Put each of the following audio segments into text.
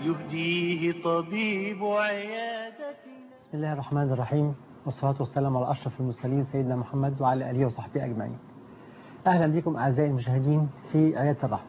يهديه طبيب عيادتنا بسم الله الرحمن الرحيم والصلاة والسلام على أشرف المرسلين سيدنا محمد وعلى آله وصحبه أجمعين أهلا بكم أعزائي المشاهدين في عيادة الرحمة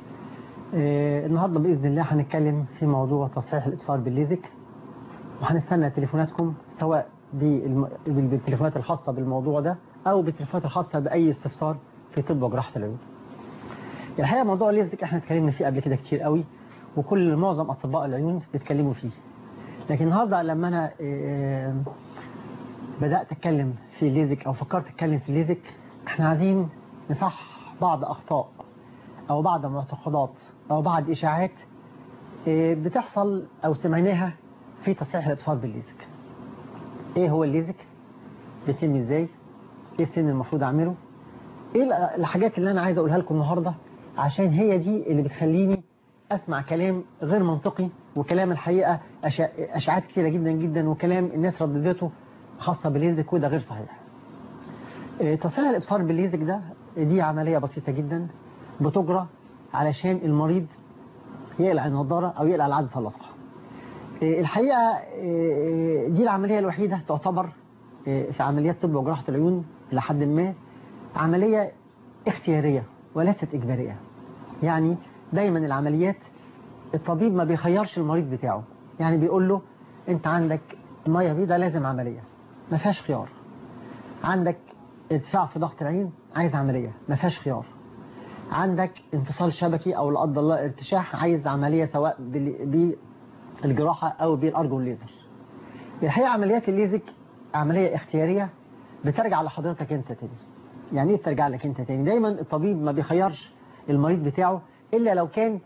آه النهاردة بإذن الله هنتكلم في موضوع تصحيح الإبصار بالليزك وهنستنى تليفوناتكم سواء بالم- بالتليفونات الخاصة بالموضوع ده أو بالتليفونات الخاصة بأي استفسار في طب وجراحة العيون الحقيقة موضوع الليزك احنا اتكلمنا فيه قبل كده كتير قوي وكل معظم أطباء العيون بيتكلموا فيه لكن النهاردة لما أنا آه، بدأت أتكلم في الليزك أو فكرت أتكلم في الليزك احنا عايزين نصح بعض أخطاء أو بعض معتقدات أو بعض إشاعات آه، بتحصل أو سمعناها في تصحيح الإبصار بالليزك إيه هو الليزك؟ بيتم إزاي؟ إيه السن المفروض أعمله؟ إيه الحاجات اللي أنا عايز أقولها لكم النهاردة عشان هي دي اللي بتخليني أسمع كلام غير منطقي وكلام الحقيقة أشا- أشعات كثيرة جدا جدا وكلام الناس رددته خاصة بالليزك وده غير صحيح آه، تصحيح الإبصار بالليزك ده دي عملية بسيطة جدا بتجرى علشان المريض يقلع النظارة أو يقلع العدسة اللاصقة آه، الحقيقة آه، دي العملية الوحيدة تعتبر آه، في عمليات طب وجراحة العيون لحد ما عملية اختيارية وليست إجبارية يعني دايما العمليات الطبيب ما بيخيرش المريض بتاعه يعني بيقول له انت عندك ميه بيضاء لازم عملية ما فيهاش خيار عندك ارتفاع في ضغط العين عايز عملية ما فيهاش خيار عندك انفصال شبكي او لا قدر الله ارتشاح عايز عملية سواء بال- بالجراحة او بالارجو الليزر الحقيقة عمليات الليزك عملية اختيارية بترجع لحضرتك انت تاني يعني ايه بترجع لك انت تاني دايما الطبيب ما بيخيرش المريض بتاعه الا لو كان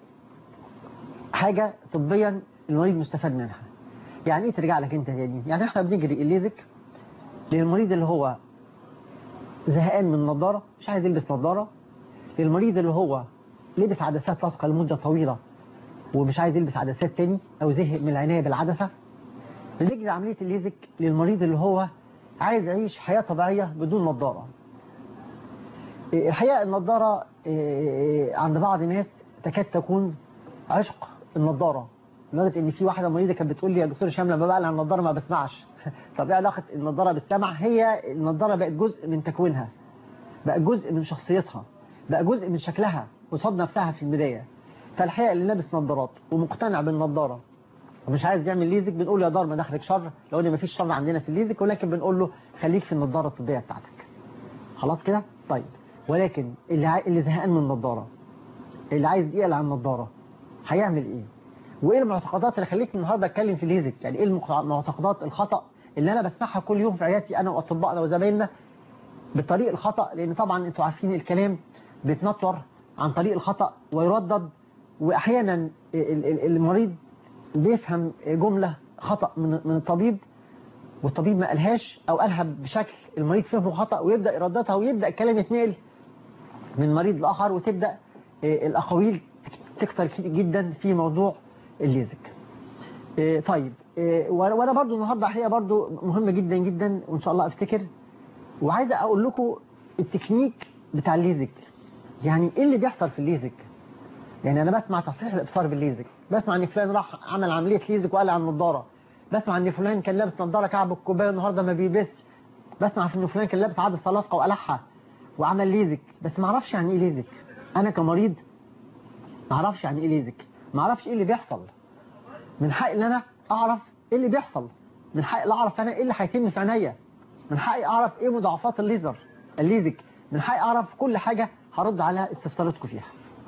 حاجة طبيا المريض مستفاد منها يعني ايه ترجع لك انت تاني يعني احنا بنجري الليزك للمريض اللي هو زهقان من النضارة مش عايز يلبس نضارة للمريض اللي هو لبس عدسات لاصقة لمدة طويلة ومش عايز يلبس عدسات تاني او زهق من العناية بالعدسة بنجري عملية الليزك للمريض اللي هو عايز يعيش حياة طبيعية بدون نضارة الحقيقة النضارة إيه، عند بعض الناس تكاد تكون عشق النضارة لدرجة ان في واحدة مريضة كانت بتقول لي يا دكتور هشام لما بقلع النضارة ما بسمعش طب ايه علاقة النضارة بالسمع هي النضارة بقت جزء من تكوينها بقى جزء من شخصيتها بقى جزء من شكلها وصاد نفسها في البداية فالحقيقة اللي لابس نضارات ومقتنع بالنضارة ومش عايز يعمل ليزك بنقول له يا دار ما دخلك شر لو ان مفيش شر عندنا في الليزك ولكن بنقول له خليك في النضارة الطبية بتاعتك خلاص كده طيب ولكن اللي عاي... اللي زهقان من النضارة اللي عايز يقلع النضارة هيعمل ايه وايه المعتقدات اللي خليتني النهارده اتكلم في الليزك يعني ايه المق- المعتقدات الخطأ اللي انا بسمعها كل يوم في عيادتي انا واطبائنا وزمايلنا بالطريق الخطأ لان طبعا انتوا عارفين الكلام بيتنطر عن طريق الخطأ ويردد واحيانا ال- ال- المريض بيفهم جملة خطأ من من الطبيب والطبيب ما قالهاش او قالها بشكل المريض فهمه خطأ ويبدأ يرددها ويبدأ الكلام يتنقل من مريض لآخر وتبدأ آه، الأقاويل تكتر كتير جدا في موضوع الليزك آه، طيب آه، وانا وأنا برضو النهاردة حقيقة برضو مهمة جدا جدا وإن شاء الله أفتكر وعايز أقول لكم التكنيك بتاع الليزك يعني إيه اللي بيحصل في الليزك يعني أنا بسمع تصحيح الإبصار بالليزك بسمع إن فلان راح عمل عملية ليزك وقلع النضارة بسمع إن فلان كان لابس نضارة كعب الكوباية النهاردة ما بيلبس بسمع إن فلان كان لابس عدسة لاصقة وقلعها وعمل ليزك بس ما اعرفش يعني ايه ليزك انا كمريض ما اعرفش يعني ايه ليزك ما اعرفش ايه اللي بيحصل من حقي ان انا اعرف ايه اللي بيحصل من حقي ان اعرف انا ايه اللي هيتم في عينيا من حقي اعرف ايه مضاعفات الليزر الليزك من حقي اعرف كل حاجة هرد على استفساراتكم فيها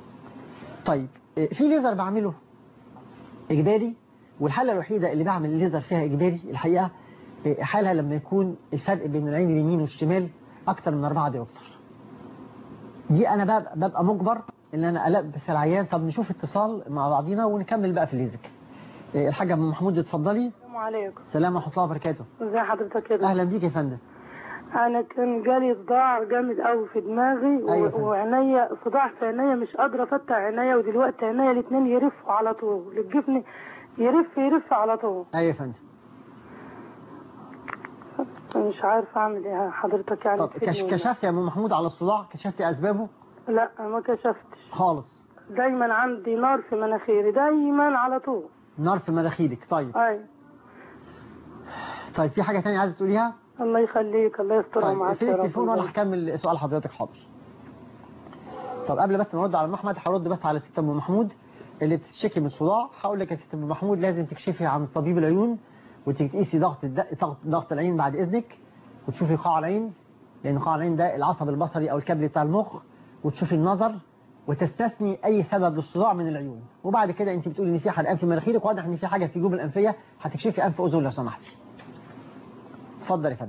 طيب إيه، في ليزر بعمله اجباري والحالة الوحيدة اللي بعمل الليزر فيها اجباري الحقيقة إيه، حالة لما يكون الفرق بين العين اليمين والشمال اكتر من 4 ديوبتر دي انا ببقى, ببقى مجبر ان انا البس العيان طب نشوف اتصال مع بعضينا ونكمل بقى في الليزك إيه، الحاجة ام محمود اتفضلي السلام عليكم السلام ورحمة الله وبركاته ازي حضرتك كده اهلا بيك يا فندم انا كان جالي صداع جامد قوي في دماغي و- أيوة فندم. وعينيا صداع في عينيا مش قادره افتح عينيا ودلوقتي عينيا الاثنين يرفوا على طول الجفن يرف يرف على طول ايوه يا فندم مش عارفه اعمل ايه حضرتك يعني طب تفيدني كش- والله. كشفت يا ام محمود على الصداع كشفت اسبابه لا ما كشفتش خالص دايما عندي نار في مناخيري دايما على طول نار في مناخيرك طيب ايوه طيب في حاجة تانية عايزة تقوليها الله يخليك الله يسترها طيب معاك اقفلي يا رب التليفون وانا هكمل سؤال حضرتك حاضر طب قبل بس ما ارد على محمد هرد بس على ست ام محمود اللي بتشتكي من صداع هقول لك يا ست ام محمود لازم تكشفي عن طبيب العيون وتقيسي ضغط الد- ضغط ضغط العين بعد اذنك وتشوفي قاع العين لان قاع العين ده العصب البصري او الكبد بتاع المخ وتشوفي النظر وتستثني اي سبب للصداع من العيون وبعد كده انت بتقولي ان في حرقان في مناخيرك واضح ان في حاجه في جيوب الانفيه هتكشفي انف اذن لو سمحتي اتفضل يا فندم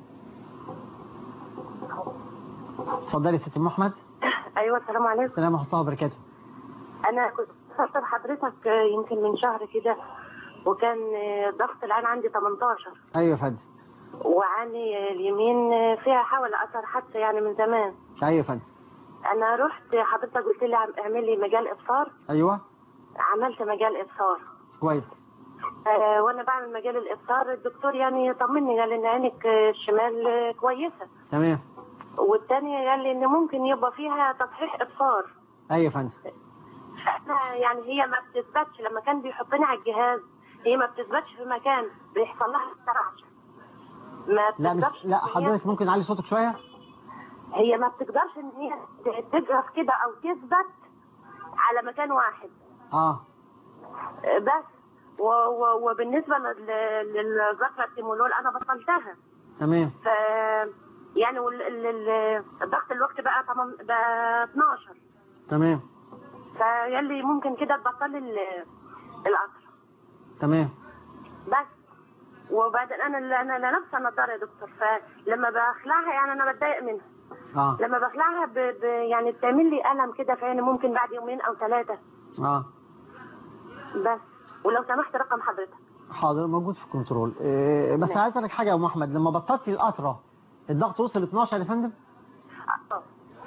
اتفضلي يا ست ام احمد ايوه السلام عليكم السلام ورحمه الله وبركاته انا كنت بخاطب حضرتك آه، يمكن من شهر كده وكان آه، ضغط العين عندي 18 ايوه يا فندم وعيني آه، اليمين آه، فيها حاول اثر حتى يعني من زمان ايوه يا فندم انا رحت حضرتك قلت لي عم- اعمل لي مجال ابصار ايوه عملت مجال ابصار كويس آه، وانا بعمل مجال الابصار الدكتور يعني طمني قال ان عينك آه، الشمال آه، كويسه قال والتانية قال لي ان ممكن يبقى فيها تصحيح ابصار ايوه يا فندم فاحنا يعني هي ما بتثبتش لما كان بيحطني على الجهاز هي ما بتثبتش في مكان بيحصل لها استرعش ما لا مش بتقدرش لا إن هي- حضرتك ممكن علي صوتك شويه هي ما بتقدرش ان هي تجرف كده او تثبت على مكان واحد اه آه، بس و و وبالنسبه لل- للذكرى التيمولول انا بطلتها تمام ف يعني وال- ال- ال- الضغط الوقت بقى طبعا بقى 12 تمام فقال لي ممكن كده تبطلي ال- القطر تمام بس وبعدين انا انا انا لابسه نظاره يا دكتور فلما بخلعها يعني انا بتضايق منها اه لما بخلعها ب... ب... يعني بتعمل لي الم كده في عيني ممكن بعد يومين او ثلاثه اه بس ولو سمحت رقم حضرتك حاضر موجود في الكنترول إيه بس ماشي. عايز اسالك حاجه يا ام احمد لما بطلتي القطره الضغط وصل 12 يا فندم آه.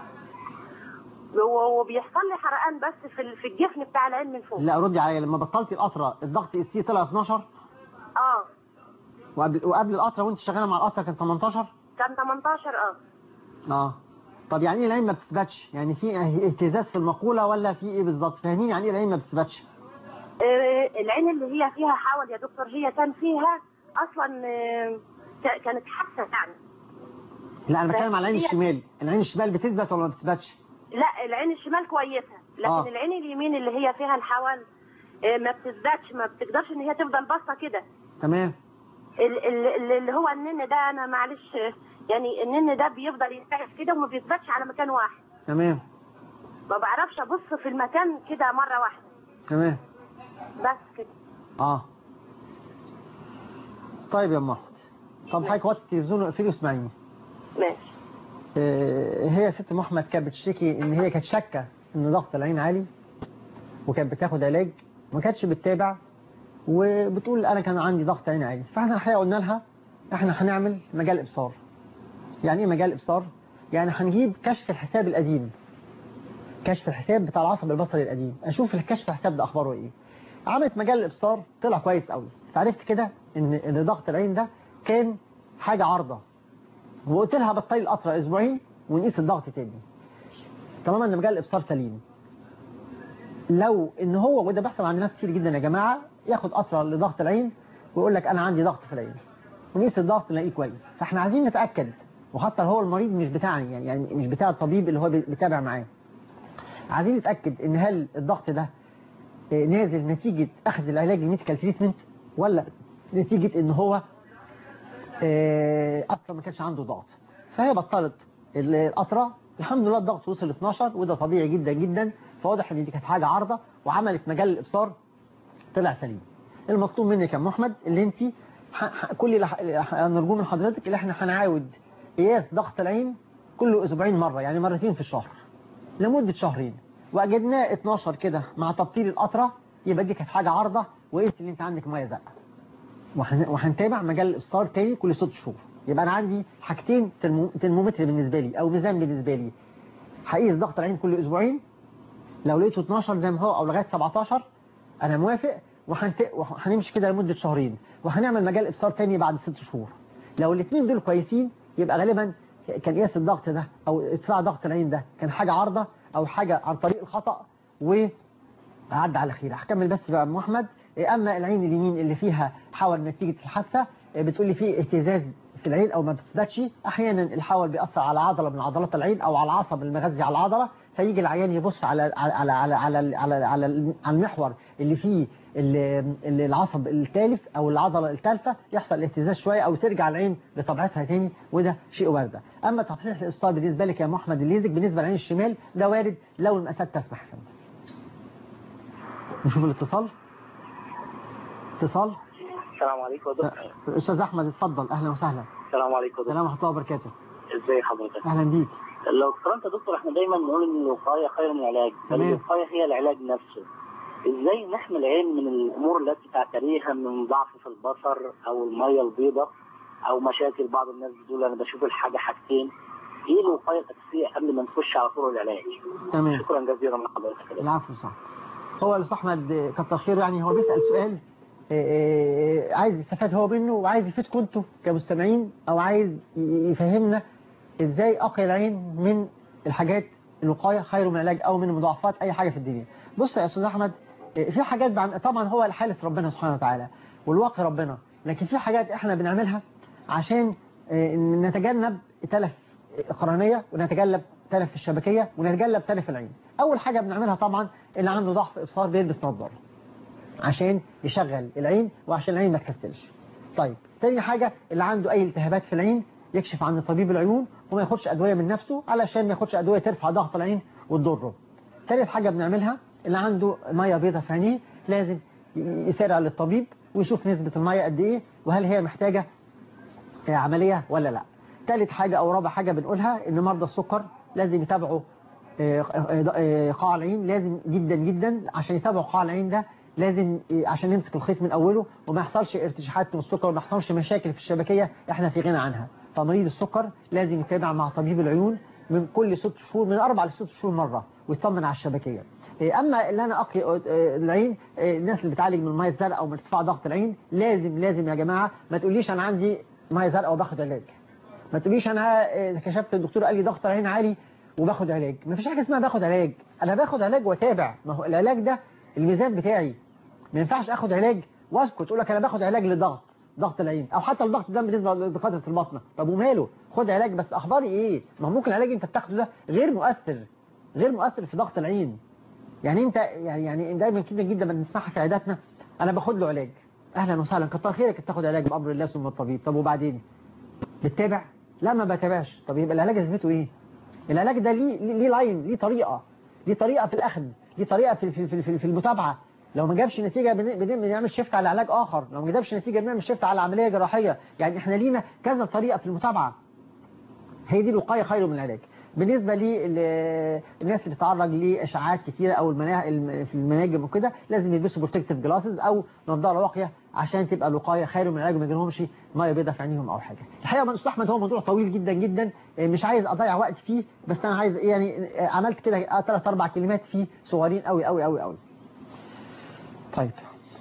و- وبيحصل لي حرقان بس في ال- في الجفن بتاع العين من فوق لا ردي عليا لما بطلتي القطره الضغط اس طلع 12 اه وقبل وقبل القطره وانت شغاله مع القطره كان 18 كان 18 اه اه طب يعني ايه العين ما بتثبتش يعني في اهتزاز في المقوله ولا في ايه بالظبط فاهمين يعني ايه العين ما بتثبتش آه، العين اللي هي فيها حول يا دكتور هي كان فيها اصلا آه، ك- كانت حادثه يعني لا انا بتكلم على العين هي- الشمال العين الشمال بتثبت ولا ما بتثبتش لا العين الشمال كويسه لكن آه. آه. العين اليمين اللي هي فيها الحول آه، ما بتثبتش ما بتقدرش ان هي تفضل باصه كده تمام ال- ال- اللي هو النن ده انا معلش آه، يعني النن ده بيفضل يرتعش كده وما بيثبتش على مكان واحد تمام ما بعرفش ابص في المكان كده مره واحده تمام بس كده اه طيب يا ام احمد طب حضرتك وقت التلفزيون واقفلي واسمعيني ماشي آه، هي ست ام احمد كانت بتشتكي ان هي كانت شاكه ان ضغط العين عالي وكانت بتاخد علاج ما كانتش بتتابع وبتقول انا كان عندي ضغط عين عالي فاحنا الحقيقه قلنا لها احنا هنعمل مجال ابصار يعني ايه مجال ابصار يعني هنجيب كشف الحساب القديم كشف الحساب بتاع العصب البصري القديم اشوف الكشف الحساب ده اخباره ايه عملت مجال الابصار طلع كويس قوي فعرفت كده ان ان ضغط العين ده كان حاجه عارضه وقلت لها بطلي القطره اسبوعين ونقيس الضغط تاني طالما ان مجال الابصار سليم لو ان هو وده بيحصل عند ناس كتير جدا يا جماعه ياخد قطره لضغط العين ويقول لك انا عندي ضغط في العين ونقيس الضغط نلاقيه كويس فاحنا عايزين نتاكد وحتى هو المريض مش بتاعي يعني, يعني مش بتاع الطبيب اللي هو بيتابع معاه عايزين نتاكد ان هل الضغط ده آه، نازل نتيجه اخذ العلاج الميديكال تريتمنت ولا نتيجه ان هو آه، اصلا ما كانش عنده ضغط فهي بطلت ال- القطره الحمد لله الضغط وصل 12 وده طبيعي جدا جدا فواضح ان دي كانت حاجه عارضه وعملت مجال الابصار طلع سليم المطلوب منك يا ام احمد اللي انت ح- ح- كل اللي ح- نرجوه من حضرتك اللي احنا هنعاود قياس ضغط العين كل اسبوعين مره يعني مرتين في الشهر لمده شهرين واجدناه 12 كده مع تبطيل القطره يبقى دي كانت حاجه عارضه وقيس اللي انت عندك ميه زرقاء وهن- وهنتابع مجال الابصار تاني كل ست شهور يبقى انا عندي حاجتين ترمو- ترمومتر بالنسبه لي او ميزان بالنسبه لي هقيس ضغط العين كل اسبوعين لو لقيته 12 زي ما هو او لغايه 17 انا موافق وهنت... وهنمشي كده لمده شهرين وهنعمل مجال ابصار تاني بعد ست شهور لو الاثنين دول كويسين يبقى غالبا كان قياس الضغط ده او ارتفاع ضغط العين ده كان حاجه عارضه او حاجه عن طريق الخطا وعدى على خير هكمل بس بقى يا ام احمد اما العين اليمين اللي فيها حول نتيجه الحادثه بتقول لي في اهتزاز في العين او ما بتثبتش احيانا الحول بيأثر على عضله من عضلات العين او على العصب المغذي على العضله فيجي العيان يبص على على على على على, على, على المحور اللي فيه العصب التالف او العضله الثالثه يحصل اهتزاز شويه او ترجع العين لطبيعتها تاني وده شيء وارد اما تصحيح الاصابه بالنسبه لك يا محمد الليزك بالنسبه للعين الشمال ده وارد لو المقاسات تسمح نشوف الاتصال اتصال السلام عليكم يا دكتور استاذ احمد اتفضل اهلا وسهلا السلام عليكم يا دكتور السلام ورحمه الله وبركاته ازي حضرتك اهلا بيك لو افترضت يا دكتور احنا دايما بنقول ان الوقايه خير من العلاج تمام. الوقايه هي العلاج نفسه ازاي نحمي العين من الامور التي تعتريها من ضعف في البصر او الميه البيضاء او مشاكل بعض الناس بتقول انا بشوف الحاجه حاجتين ايه الوقايه الاساسيه قبل ما نخش على طول العلاج تمام شكرا جزيلا لحضرتك العفو صح هو الاستاذ احمد كتر خيره يعني هو بيسال سؤال آه، آه، عايز يستفاد هو منه وعايز يفيدكم انتوا كمستمعين او عايز ي- يفهمنا ازاي اقي العين من الحاجات الوقايه خير من العلاج او من المضاعفات اي حاجه في الدنيا بص يا استاذ احمد آه، في حاجات بعم... طبعا هو الحالس ربنا سبحانه وتعالى والواقي ربنا لكن في حاجات احنا بنعملها عشان آه، نتجنب تلف قرنيه ونتجنب تلف الشبكيه ونتجنب تلف العين اول حاجه بنعملها طبعا اللي عنده ضعف ابصار بيلبس نظاره عشان يشغل العين وعشان العين ما تكسلش طيب تاني حاجة اللي عنده أي التهابات في العين يكشف عند طبيب العيون وما ياخدش أدوية من نفسه علشان ما ياخدش أدوية ترفع ضغط العين وتضره ثالث حاجة بنعملها اللي عنده مية بيضة في عينيه لازم ي- يسارع للطبيب ويشوف نسبة المية قد إيه وهل هي محتاجة آه، عملية ولا لا ثالث حاجة أو رابع حاجة بنقولها إن مرضى السكر لازم يتابعوا آه، آه، آه، قاع العين لازم جدا جدا عشان يتابعوا قاع العين ده لازم آه، عشان يمسك الخيط من أوله وما يحصلش ارتشاحات من السكر وما يحصلش مشاكل في الشبكية احنا في غنى عنها فمريض السكر لازم يتابع مع طبيب العيون من كل ست شهور من أربع لست شهور مرة ويطمن على الشبكية آه، أما اللي أنا أقي آه، العين آه، الناس اللي بتعالج من المية الزرقاء أو من ارتفاع ضغط العين لازم لازم يا جماعة ما تقوليش أنا عندي مية زرقاء وباخد علاج ما تقوليش انا آه، كشفت الدكتور قال لي ضغط العين عالي وباخد علاج ما فيش حاجه اسمها باخد علاج انا باخد علاج واتابع ما هو العلاج ده الميزان بتاعي ما ينفعش اخد علاج واسكت اقول لك انا باخد علاج للضغط ضغط العين او حتى الضغط الدم بالنسبه لدكاتره البطنه طب وماله خد علاج بس اخباري ايه ما هو ممكن العلاج انت بتاخده ده غير مؤثر غير مؤثر في ضغط العين يعني انت يعني يعني دايما كده جدا ما بنسمعها في عياداتنا انا باخد له علاج اهلا وسهلا كتر خيرك تاخد علاج بامر الله ثم الطبيب طب وبعدين بتتابع لا ما بتابعش طب يبقى العلاج لازمته ايه العلاج ده ليه ليه لاين ليه طريقه ليه طريقه في الاخذ ليه طريقه في في في, في المتابعه لو ما جابش نتيجه بن- بن- بنعمل شيفت على علاج اخر لو ما جابش نتيجه بنعمل شيفت على عمليه جراحيه يعني احنا لينا كذا طريقه في المتابعه هي دي الوقايه خير من العلاج بالنسبه للناس اللي بتتعرض لاشعاعات كتيره او المنا... الم- في المناجم وكده لازم يلبسوا بروتكتيف جلاسز او نظاره واقيه عشان تبقى الوقايه خير من العلاج وما يجيلهمش ميه بيضاء في عينيهم او حاجه الحقيقه من احمد هو موضوع طويل جدا جدا آه، مش عايز اضيع وقت فيه بس انا عايز يعني آه، عملت كده ثلاث اربع كلمات فيه صغيرين قوي قوي قوي قوي طيب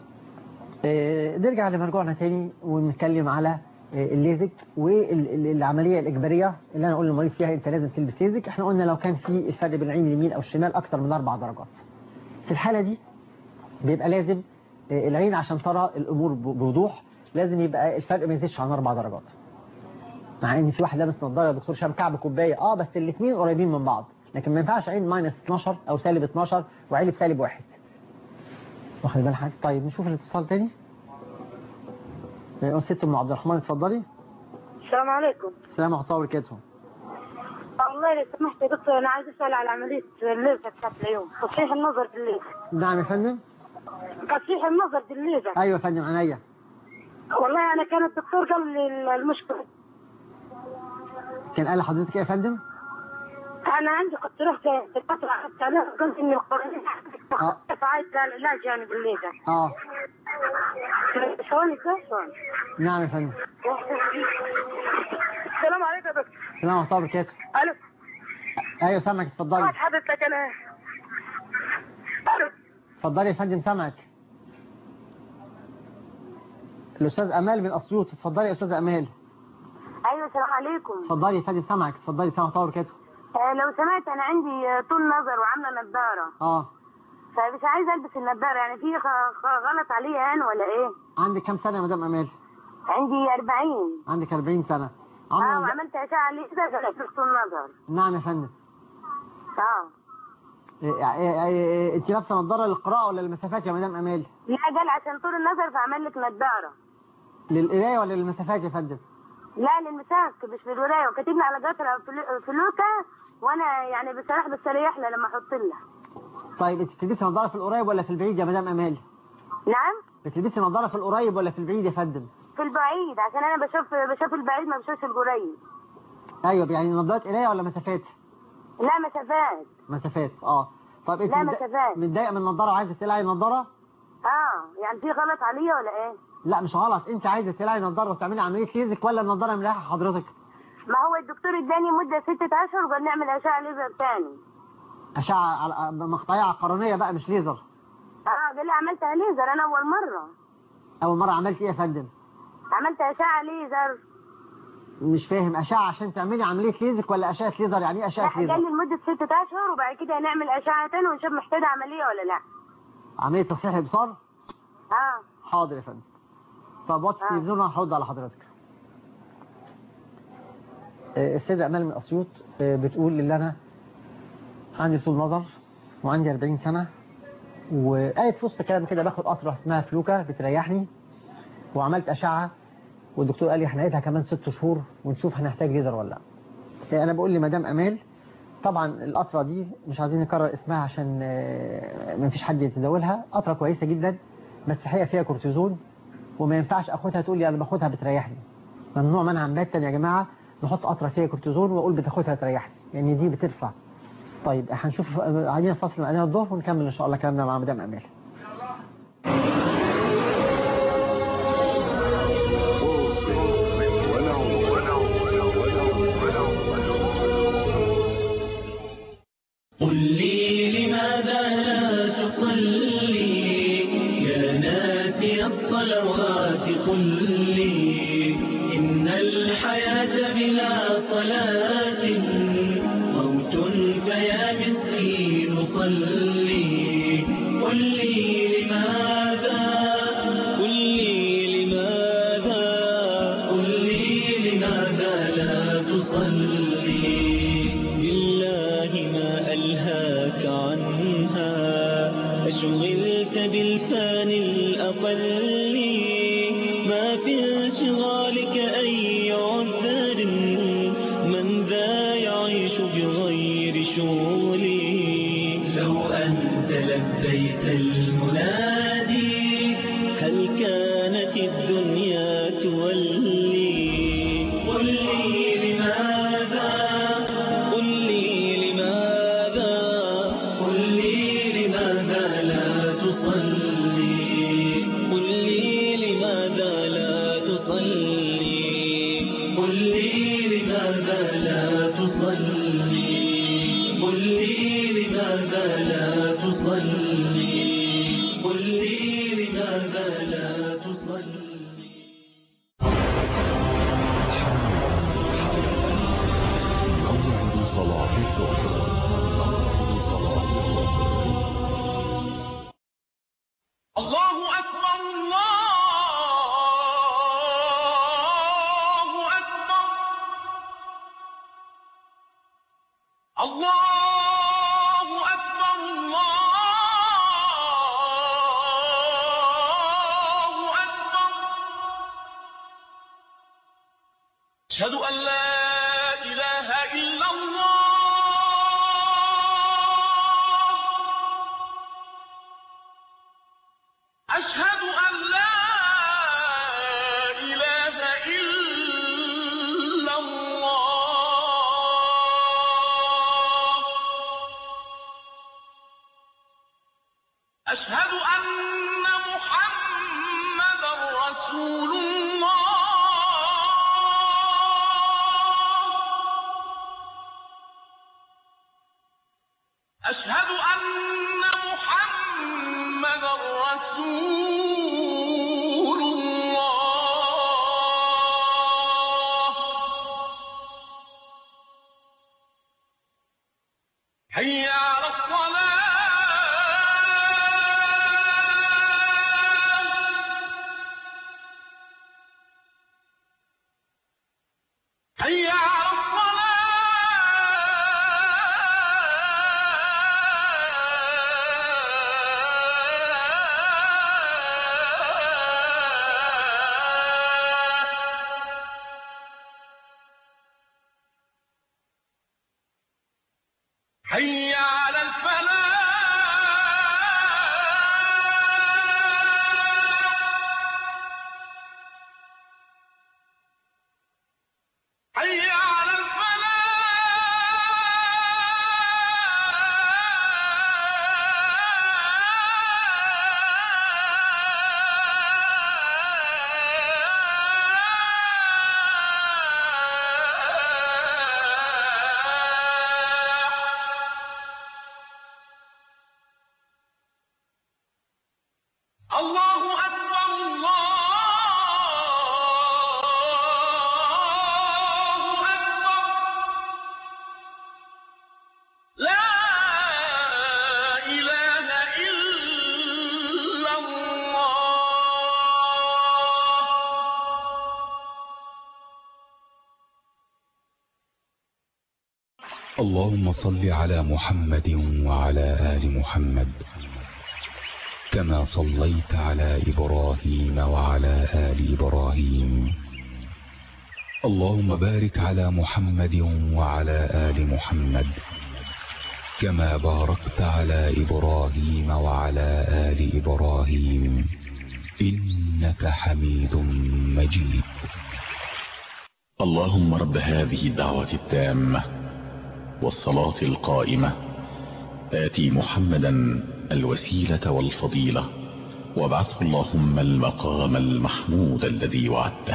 آه، نرجع لمرجوعنا تاني ونتكلم على آه، الليزك والعملية الإجبارية اللي أنا أقول للمريض فيها أنت لازم تلبس ليزك احنا قلنا لو كان في الفرق بين العين اليمين أو الشمال أكتر من أربع درجات في الحالة دي بيبقى لازم آه، العين عشان ترى الأمور ب- بوضوح لازم يبقى الفرق ما يزيدش عن أربع درجات مع ان في واحد لابس نظاره يا دكتور شام كعب كوبايه اه بس الاثنين قريبين من بعض لكن ما ينفعش عين ماينس 12 او سالب 12 وعين بسالب واحد واخد بال حضرتك طيب نشوف الاتصال تاني آه، ست ام عبد الرحمن اتفضلي السلام عليكم السلام ورحمه الله وبركاته والله لو سمحت يا دكتور انا عايز اسال على عمليه الليزر بتاعت اليوم تصحيح النظر بالليزر نعم يا فندم تصحيح النظر بالليزر ايوه يا فندم عينيا والله انا كان الدكتور قال لي المشكله كان قال لحضرتك ايه يا فندم انا عندي كنت رحت دكتور عرفت عليه قلت اني القرنيه آه. فعايز العلاج يعني بالليزر اه ثواني كده ثواني نعم يا فندم السلام عليكم يا دكتور السلام ورحمه الله وبركاته الو ايوه سامعك اتفضلي بعد حضرتك انا الو اتفضلي يا فندم سامعك الاستاذ امال من اسيوط اتفضلي يا استاذ امال ايوه السلام عليكم اتفضلي يا فندم سامعك اتفضلي السلام ورحمه الله وبركاته آه، لو سمعت انا عندي آه، طول نظر وعامله نظاره اه فمش عايزه البس النضاره يعني في خ- خ- غلط عليا يعني ولا ايه عندك كام سنة يا مدام أمال؟ عندي 40 عندك 40 سنة اه عمرك وعملت اشعه ليزر جربت النظر نعم يا فندم اه إيه- إيه- إيه- انت لابسه نظاره للقراءه ولا للمسافات يا مدام امال لا قال عشان طول النظر فعمل لك نضاره للقرايه ولا للمسافات يا فندم لا للمساك مش في الولايه وكاتبني على قطره فلو- فلوكه وانا يعني بصراحه بستريح لها لما احط لها طيب انت بتلبسي نظاره في القريب ولا في البعيد يا مدام امال نعم بتلبسي نظاره في القريب ولا في البعيد يا فندم في البعيد عشان انا بشوف بشوف البعيد ما بشوفش القريب ايوه يعني نظارات قرايه ولا مسافات لا مسافات مسافات اه طب انت لا، متضايق- مسافات. متضايقه من النضاره وعايزه تقلعي النضاره اه يعني في غلط عليا ولا ايه لا مش غلط انت عايزه تقلعي نضاره وتعملي عمليه ليزك ولا النضاره مريحه حضرتك ما هو الدكتور اداني مده ستة اشهر وقال نعمل اشعه ليزر تاني اشعه على مقطعيه عقارنيه بقى مش ليزر اه قال لي عملتها ليزر انا اول مره اول مره عملت ايه يا فندم عملت اشعه ليزر مش فاهم اشعه عشان تعملي عمليه ليزك ولا اشعه ليزر يعني ايه لا اشعه قال ليزر لي لمده ستة اشهر وبعد كده هنعمل اشعه تاني ونشوف محتاجه عمليه ولا لا عمليه تصحيح ابصار اه حاضر يا فندم طب وقت آه. التلفزيون وانا هرد على حضرتك آه، السيدة أمال من أسيوط آه، بتقول اللي أنا عندي طول نظر وعندي 40 سنة وقالت في وسط الكلام كده باخد قطرة اسمها فلوكا بتريحني وعملت أشعة والدكتور قال لي هنعيدها كمان ست شهور ونشوف هنحتاج ليزر ولا لا آه، أنا بقول لمدام أمال طبعا القطرة دي مش عايزين نكرر اسمها عشان آه، ما فيش حد يتداولها قطرة كويسة جدا بس الحقيقة فيها كورتيزون وما ينفعش اخدها تقول لي انا باخدها بتريحني ممنوع منعا باتا يا جماعه نحط قطره فيها كورتيزون واقول بتاخدها تريحني يعني دي بترفع طيب هنشوف عايزين فصل من اذان الظهر ونكمل ان شاء الله كلامنا مع مدام امال قل لي لماذا لا تصلي يا ناسي الصلوات قل لي إن الحياة بلا صلاة موت فيا مسكين صلي قل لي لماذا قل لي لماذا قل لي لماذا لا تصلي بالله ما ألهاك عنها أشغلت بالفان الأقل ما في انشغالك أي عذر من ذا يعيش بغير شغلي لو أنت لبيت المنادي هل كانت الدنيا تولي قل لي لماذا قل لي لماذا قل لي لماذا لا تصلي قل لي لماذا لا تصلي قل لي لماذا لا تصلي قل لي لماذا لا تصلي قل لي لماذا لا تصلي موعد صلاة الظهر موعد صلاة الظهر الله أكبر الله أكبر الله أكبر الله أكبر أشهد أن لا إله إلا الله أشهد أن لا إله إلا الله أشهد أن محمدا رسول الله أشهد أن محمدا رسول الله حي على الصلاة اللهم صل على محمد وعلى آل محمد كما صليت على إبراهيم وعلى آل إبراهيم اللهم بارك على محمد وعلى آل محمد كما باركت على إبراهيم وعلى آل إبراهيم إنك حميد مجيد اللهم رب هذه الدعوة التامة والصلاة القائمة آتي محمدا الوسيلة والفضيلة وابعثه اللهم المقام المحمود الذي وعدته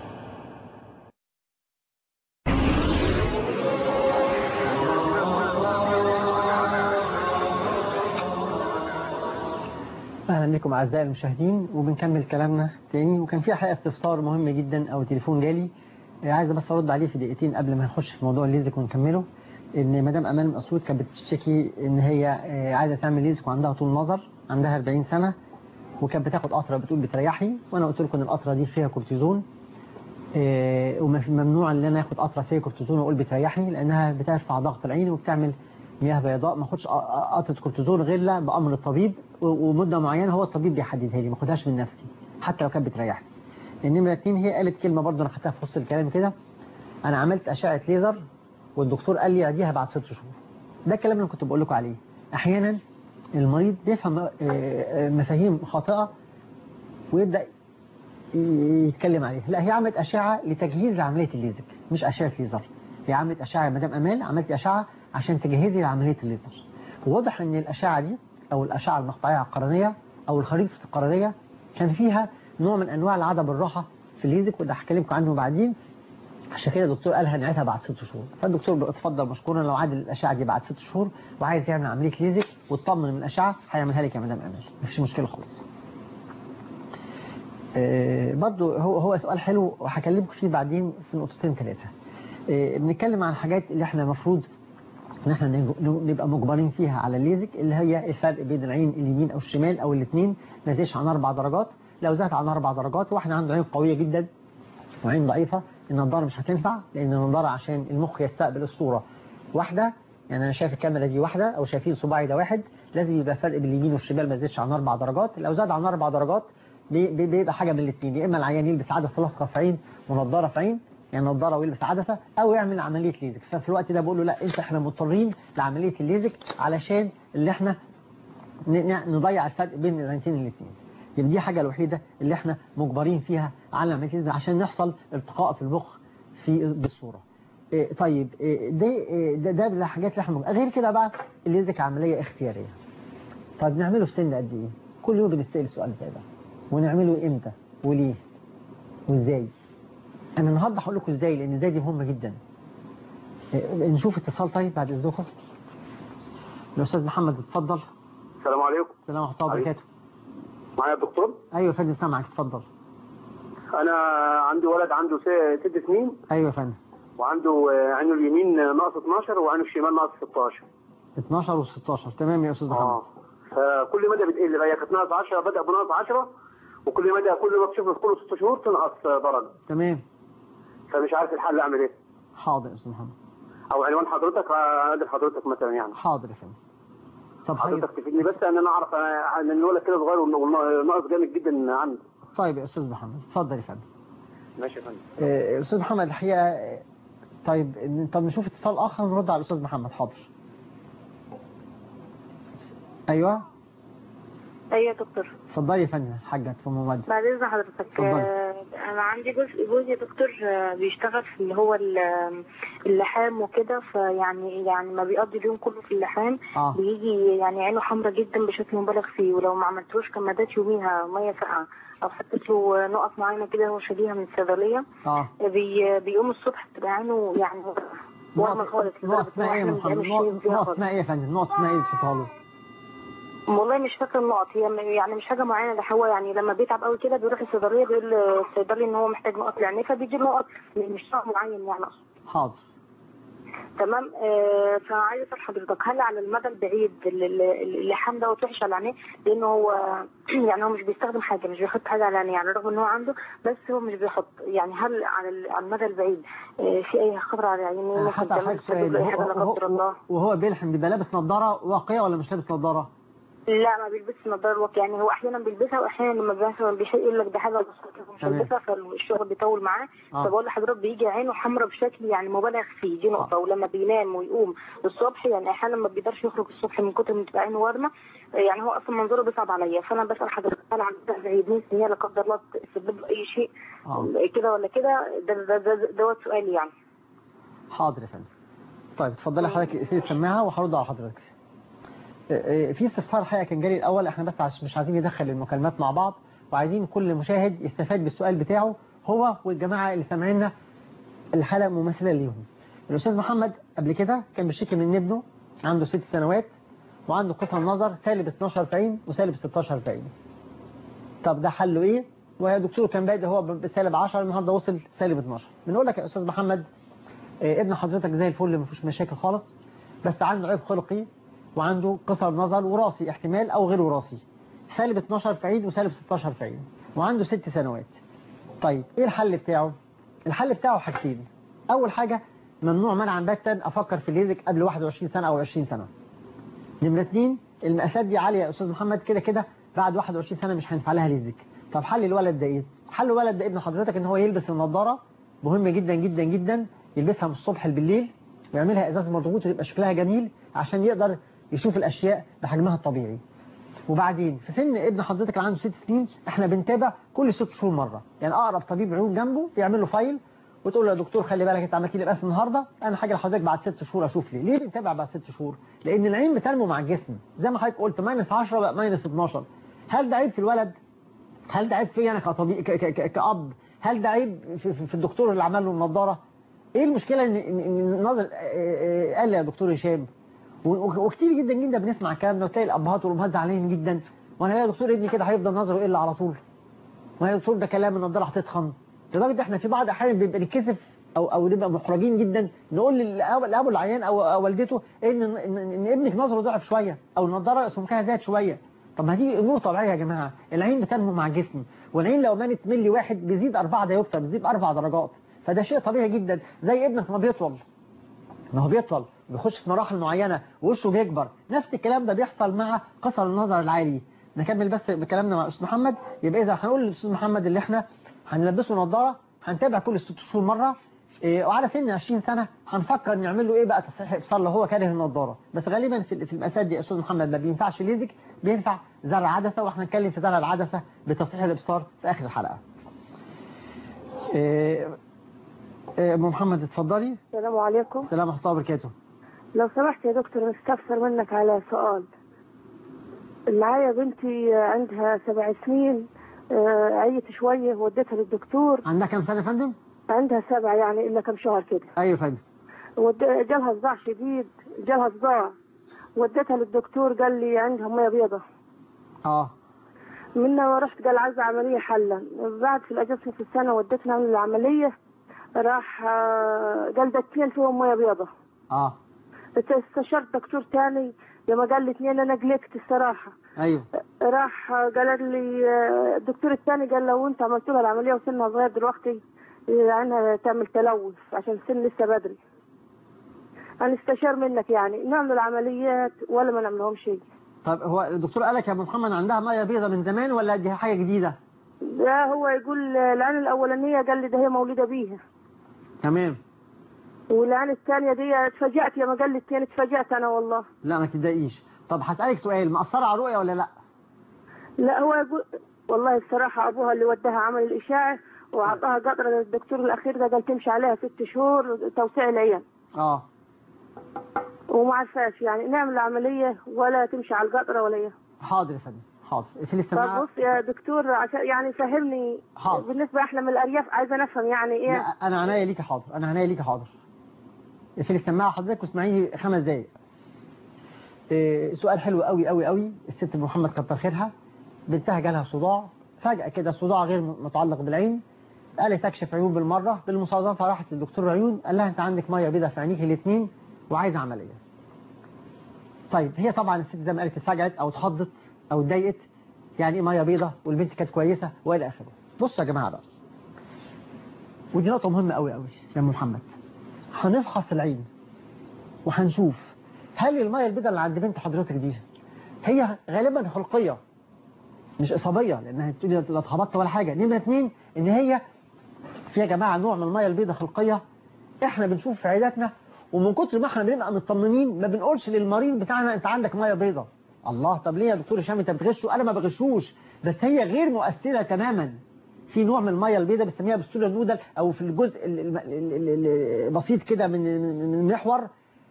اهلا بكم اعزائي المشاهدين وبنكمل كلامنا تاني وكان في حقيقه استفسار مهم جدا او تليفون جالي آه، عايز بس ارد عليه في دقيقتين قبل ما نخش في موضوع الليزك ونكمله ان مدام امان من اسيوط كانت بتشتكي ان هي آه، عايزه تعمل ليزك وعندها طول نظر عندها 40 سنه وكانت بتاخد قطره بتقول بتريحي وانا قلت لكم ان القطره دي فيها كورتيزون آه، وممنوع ان انا اخد قطره فيها كورتيزون واقول بتريحني لانها بترفع ضغط العين وبتعمل مياه بيضاء ما اخدش قطره كورتيزون غير لا بامر الطبيب و- ومده معينه هو الطبيب بيحددها لي ما اخدهاش من نفسي حتى لو كانت بتريحني النمره اتنين هي قالت كلمه برضه انا خدتها في وسط الكلام كده انا عملت اشعه ليزر والدكتور قال لي اعديها بعد ست شهور ده الكلام اللي كنت بقول لكم عليه احيانا المريض بيفهم آه، آه، مفاهيم خاطئه ويبدا ي- يتكلم عليها لا هي عملت اشعه لتجهيز لعمليه الليزك مش اشعه ليزر هي عملت اشعه يا مدام امال عملت اشعه عشان تجهزي لعمليه الليزر وواضح ان الاشعه دي او الاشعه المقطعيه القرنيه او الخريطه القرنيه كان فيها نوع من انواع العدم الراحه في الليزك وده هكلمكم عنه بعدين عشان كده الدكتور قال هنعيدها بعد ست شهور فالدكتور بيقول اتفضل مشكورا لو عاد الاشعه دي بعد ست شهور وعايز يعمل عمليه ليزك واطمن من الاشعه هيعملها لك يا مدام امال مفيش مشكله خالص آه، برضو هو هو سؤال حلو وهكلمكم فيه بعدين في نقطتين ثلاثه آه، بنتكلم عن الحاجات اللي احنا المفروض ان احنا نج- نبقى مجبرين فيها على الليزك اللي هي الفرق بين العين اليمين او الشمال او الاثنين ما يزيدش عن اربع درجات لو زاد عن اربع درجات واحد عنده عين قويه جدا وعين ضعيفه النضاره مش هتنفع لان النضاره عشان المخ يستقبل الصوره واحده يعني انا شايف الكاميرا دي واحده او شايفين صباعي ده واحد لازم يبقى فرق بين اليمين والشمال ما يزيدش عن اربع درجات لو زاد عن اربع درجات بي- بي- بيبقى حاجه من الاثنين يا اما العيان يلبس عدسه لاصقه في عين ونضاره في عين يعني نضاره ويلبس عدسه او يعمل عمليه ليزك ففي الوقت ده بقول له لا انت احنا مضطرين لعمليه الليزك علشان اللي احنا ن- ن- نضيع الفرق بين العينتين الاثنين يبقى دي حاجه الوحيده اللي احنا مجبرين فيها على عمليه الليزك عشان نحصل ارتقاء في المخ في بالصوره إيه طيب إيه ده إيه ده ده من الحاجات اللي احنا مج- غير كده بقى الليزك عمليه اختياريه طيب نعمله في سن قد ايه كل يوم بنسال سؤال زي ده ونعمله امتى وليه وازاي انا النهارده هقول لكم ازاي لان ازاي دي مهمه جدا إيه، نشوف اتصال طيب بعد اذنكم الاستاذ محمد اتفضل السلام عليكم السلام ورحمه الله وبركاته معايا الدكتور ايوه يا فندم سامعك اتفضل انا عندي ولد عنده س- ست سنين ايوه يا فندم وعنده آه، عينه اليمين ناقص 12 وعينه الشمال ناقص 16 12 و16 تمام يا استاذ محمد اه فكل مدى بتقل بقى هي كانت ناقص 10 بدأ بناقص 10 وكل مدى كل ما تشوف في كل ست شهور تنقص آه، درجة تمام فمش عارف الحل اعمل ايه حاضر يا استاذ محمد او عنوان حضرتك آه، ادي حضرتك مثلا يعني حاضر يا فندم طب خير حضرتك تفيدني بس ان انا اعرف انا ان الولد كده صغير وناقص جامد جدا عنده طيب يا استاذ محمد اتفضل يا فندم ماشي يا فندم آه، استاذ محمد الحقيقه آه، طيب طب نشوف اتصال اخر ونرد على الاستاذ محمد حاضر ايوه ايوه يا دكتور اتفضلي يا فندم حاجه ام ممد بعد اذن حضرتك اتفضلي. آه، انا عندي جزء جوزي يا دكتور آه، بيشتغل في اللي هو ال- اللحام وكده فيعني يعني ما بيقضي اليوم كله في اللحام اه بيجي يعني عينه حمرا جدا بشكل مبالغ فيه ولو ما عملتوش كمادات يوميها ميه ساقعه او حطيت له نقط معينه كده هو شاريها من الصيدليه اه بي بيقوم الصبح بتبقى عينه يعني وهم خالص نقط اسمها ايه يا محمد نقط نقط اسمها ايه يا فندم نقط اسمها ايه تحطها له والله مش فاكر النقط هي م- يعني مش حاجه معينه ده هو يعني لما بيتعب قوي كده بيروح الصيدليه بيقول الصيدلي ان هو محتاج نقط لعينيه فبيجي له نقط مش نوع معين يعني اقصد حاضر تمام آه فعايز اسال حضرتك هل على المدى البعيد ال- ال- اللحام دوت وحش على عينيه لانه هو يعني هو مش بيستخدم حاجه مش بيحط حاجه على عينيه يعني رغم ان هو عنده بس هو مش بيحط يعني هل على ال- على المدى البعيد آه في اي خطر على عينيه أنا ممكن حتى تعمل حضرتك تسبب سؤال له اي حاجه لا وهو- قدر الله وهو بيلحم بيبقى لابس نظارة واقية ولا مش لابس نظارة؟ لا ما بيلبسش نظاره الواقي يعني هو احيانا بيلبسها واحيانا لما مثلا بيحق يقول لك ده حاجه بسيطه مش تمام. هيلبسها فالشغل بيطول معاه آه. فبقول لحضرتك بيجي عينه حمراء بشكل يعني مبالغ فيه دي نقطه ولما بينام ويقوم الصبح يعني احيانا ما بيقدرش يخرج الصبح من كتر ما تبقى عينه وارمه يعني هو اصلا منظره بيصعب عليا فانا بسال حضرتك هل عندها زي ابني ان هي لا قدر الله تسبب له اي شيء آه. كده ولا كده ده ده ده ده دوت سؤالي يعني حاضر يا فندم طيب اتفضلي حضرتك اقفلي السماعة وهرد على حضرتك آه، آه، في استفسار حقيقة كان جالي الأول احنا بس عش مش عايزين ندخل المكالمات مع بعض وعايزين كل مشاهد يستفاد بالسؤال بتاعه هو والجماعة اللي سامعيننا الحالة مماثلة ليهم الأستاذ محمد قبل كده كان بيشتكي من ابنه عنده ست سنوات وعنده قصر نظر سالب 12 في عين وسالب 16 في عين طب ده حله ايه؟ ويا دكتور كان بادئ هو بسالب 10 النهارده وصل سالب 12 بنقول لك يا استاذ محمد آه، ابن حضرتك زي الفل ما فيهوش مشاكل خالص بس عنده عيب خلقي وعنده قصر نظر وراثي احتمال او غير وراثي سالب 12 في عين وسالب 16 في عين وعنده ست سنوات طيب ايه الحل بتاعه الحل بتاعه حاجتين اول حاجة ممنوع منعا باتا افكر في الليزك قبل 21 سنة او 20 سنة نمرة اتنين المقاسات دي عالية يا استاذ محمد كده كده بعد 21 سنة مش هينفع لها ليزك طب حل الولد ده ايه حل الولد ده ابن حضرتك ان هو يلبس النضارة مهم جدا جدا جدا يلبسها من الصبح بالليل ويعملها ازاز مضغوط ويبقى شكلها جميل عشان يقدر يشوف الاشياء بحجمها الطبيعي وبعدين في سن ابن حضرتك اللي عنده ست سنين احنا بنتابع كل ست شهور مرة يعني اقرب طبيب عيون جنبه بيعمل له فايل وتقول له يا دكتور خلي بالك انت عملت لي بس النهارده انا حاجه لحضرتك بعد ست شهور اشوف ليه ليه بنتابع بعد ست شهور لان العين بتنمو مع الجسم زي ما حضرتك قلت ماينس 10 بقى ماينس 12 هل ده عيب في الولد هل ده عيب فيا انا كطبيب ك- ك- ك- كأب هل ده عيب في, في, في الدكتور اللي عمل له النضاره ايه المشكله ان ان إن النظر آه، آه، قال يا دكتور هشام و- و- وكتير جدا جدا بنسمع الكلام ده وتلاقي الابهات والامهات زعلانين جدا وانا يا دكتور ابني كده هيفضل نظره يقل على طول ما يا دكتور ده كلام النضاره هتتخن لدرجه احنا في بعض الاحيان بيبقى نتكسف او او نبقى محرجين جدا نقول للاب لابو العيان او او والدته ان ان, إن ابنك نظره ضعف شويه او النضاره سمكها زاد شويه طب ما دي امور طبيعيه يا جماعه العين بتنمو مع الجسم والعين لو مالت ملي واحد بيزيد اربعه ديوبتر بيزيد اربع درجات فده شيء طبيعي جدا زي ابنك ما بيطول ما هو بيطول بيخش في مراحل معينة ووشه بيكبر نفس الكلام ده بيحصل مع قصر النظر العالي نكمل بس بكلامنا مع الأستاذ محمد يبقى إذا هنقول للأستاذ محمد اللي احنا هنلبسه نظارة هنتابع كل ست شهور مرة إيه وعلى سن 20 سنة هنفكر نعمل له ايه بقى تصحيح ابصار لو هو كاره النضاره بس غالبا في في المقاسات دي يا استاذ محمد ما بينفعش ليزك بينفع زرع عدسه واحنا هنتكلم في زرع العدسه بتصحيح الابصار في اخر الحلقه. إيه إيه ام محمد اتفضلي السلام عليكم السلام ورحمه الله وبركاته. لو سمحت يا دكتور نستفسر منك على سؤال معايا بنتي عندها سبع سنين آه، عيت شوية وديتها للدكتور عندها كام سنه يا فندم؟ عندها سبع يعني إلا كم شهر كده ايوه يا فندم. ود- جالها صداع شديد جالها صداع وديتها للدكتور قال لي عندها مية بيضة اه منها رحت قال عايزة عملية حلا بعد في الأجازة في السنة وديتنا نعمل العملية راح آه، قال دكتين فيهم مية بيضة اه استشرت دكتور تاني لما قال لي اثنين انا قلقت الصراحه ايوه راح قال لي آه، الدكتور الثاني قال لو انت عملت لها العمليه وسنها صغير دلوقتي عنها تعمل تلوث عشان السن لسه بدري انا استشار منك يعني نعمل العمليات ولا ما نعملهم شيء طب هو الدكتور قال لك يا ابو محمد عندها ميه بيضه من زمان ولا دي حاجه جديده؟ ده هو يقول العين الاولانيه قال لي ده هي مولوده بيها تمام والعين الثانيه دي اتفاجأت لما قال لي الثاني اتفاجأت انا والله لا ما تتضايقيش طب هسألك سؤال مأثرة على الرؤية ولا لا؟ لا هو يقول والله الصراحة أبوها اللي وداها عمل الإشاعة وأعطاها قطرة للدكتور الأخير ده قال تمشي عليها ست شهور توسيع العين اه وما عرفاش يعني نعمل العملية ولا تمشي على القطرة ولا إيه حاضر يا فندم حاضر في طب السماعة بص يا دكتور عشان يعني فهمني حاضر. بالنسبة إحنا من الأرياف عايزة نفهم يعني إيه لا انا عناية ليكي حاضر انا عناية ليكي حاضر في السماعة حضرتك واسمعيني خمس دقايق إيه، سؤال حلو قوي قوي قوي الست ام محمد كتر خيرها بنتها جالها صداع فجأة كده صداع غير متعلق بالعين قالت تكشف عيون بالمره بالمصادفه راحت للدكتور العيون قال لها انت عندك ميه بيضاء في عينيك الاثنين وعايزه عمليه طيب هي طبعا الست زي ما قالت اتفاجئت او اتخضت او اتضايقت يعني ايه ميه بيضاء والبنت كانت كويسه والى اخره بصوا يا جماعه بقى ودي نقطه مهمه قوي قوي يا أم محمد هنفحص العين وهنشوف هل الميه البيضاء اللي عند بنت حضرتك دي هي غالبا خلقيه مش اصابيه لانها تقولي لا اتخبطت ولا حاجه نمره اثنين ان هي في يا جماعه نوع من الميه البيضاء خلقيه احنا بنشوف في عياداتنا ومن كتر ما احنا بنبقى مطمنين ما بنقولش للمريض بتاعنا انت عندك ميه بيضاء الله طب ليه يا دكتور هشام انت بتغشه انا ما بغشوش بس هي غير مؤثره تماما في نوع من الميه البيضاء بنسميها بالسودا نودل او في الجزء ال- ال- ال- ال- البسيط كده من من المحور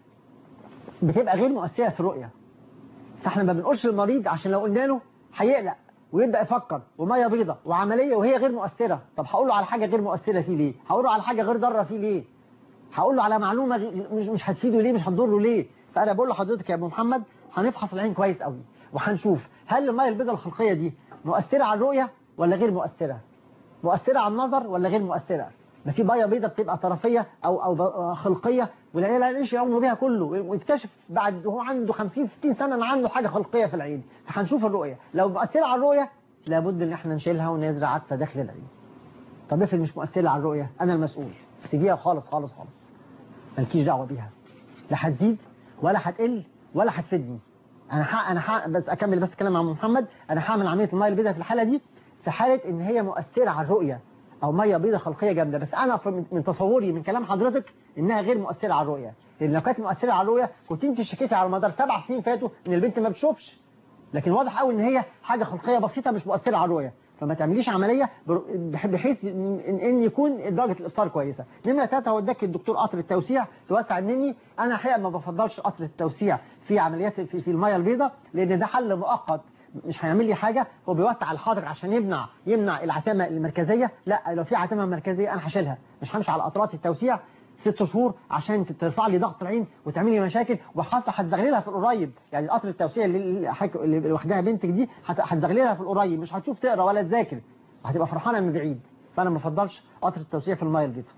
بتبقى غير مؤثره في الرؤيه فاحنا ما بنقولش للمريض عشان لو قلنا له هيقلق ويبدا يفكر وميه بيضاء وعمليه وهي غير مؤثره طب هقول له على حاجه غير مؤثره فيه ليه هقول له على حاجه غير ضاره فيه ليه هقول له على معلومه غ- مش مش هتفيده ليه مش هتضره ليه فانا بقول لحضرتك يا ابو محمد هنفحص العين كويس قوي وهنشوف هل الميه البيضاء الخلقيه دي مؤثره على الرؤيه ولا غير مؤثره مؤثره على النظر ولا غير مؤثره ما في ميه بيضاء بتبقى طرفيه او او ب- خلقيه والعيال يعيش يعملوا بيها كله ويكتشف بعد هو عنده 50 60 سنه ان عنده حاجه خلقيه في العين فهنشوف الرؤيه لو مؤثره على الرؤيه لابد ان احنا نشيلها ونزرع عدسه داخل العين طب افرض مش مؤثره على الرؤيه انا المسؤول سيبيها خالص خالص خالص مالكيش دعوه بيها لا هتزيد ولا هتقل ولا هتفيدني انا ح... انا ح... بس اكمل بس كلام مع محمد انا هعمل عمليه الميه البيضاء في الحاله دي في حاله ان هي مؤثره على الرؤيه او ميه بيضاء خلقيه جامده بس انا في- من تصوري من كلام حضرتك انها غير مؤثره على الرؤيه لان لو كانت مؤثره على الرؤيه كنت انت اشتكيتي على مدار سبع سنين فاتوا ان البنت ما بتشوفش لكن واضح قوي ان هي حاجه خلقيه بسيطه مش مؤثره على الرؤيه فما تعمليش عمليه بر- بح- بحيث ان إن يكون درجه الابصار كويسه نمره ثلاثه هو اداك الدكتور قطر التوسيع توسع مني انا الحقيقه ما بفضلش قطر التوسيع في عمليات في, في الميه البيضاء لان ده حل مؤقت مش هيعمل لي حاجه هو بيوسع الحاضر عشان يمنع يمنع العتامه المركزيه لا لو في عتامه مركزيه انا هشيلها مش همشي على قطرات التوسيع ست شهور عشان ترفع لي ضغط العين وتعمل لي مشاكل وحاصل هتزغللها في القريب يعني قطر التوسيع اللي اللي حك- اللي واخداها بنتك دي هت- هتزغللها في القريب مش هتشوف تقرا ولا تذاكر هتبقى فرحانه من بعيد فانا ما بفضلش قطر التوسيع في الميه البيضاء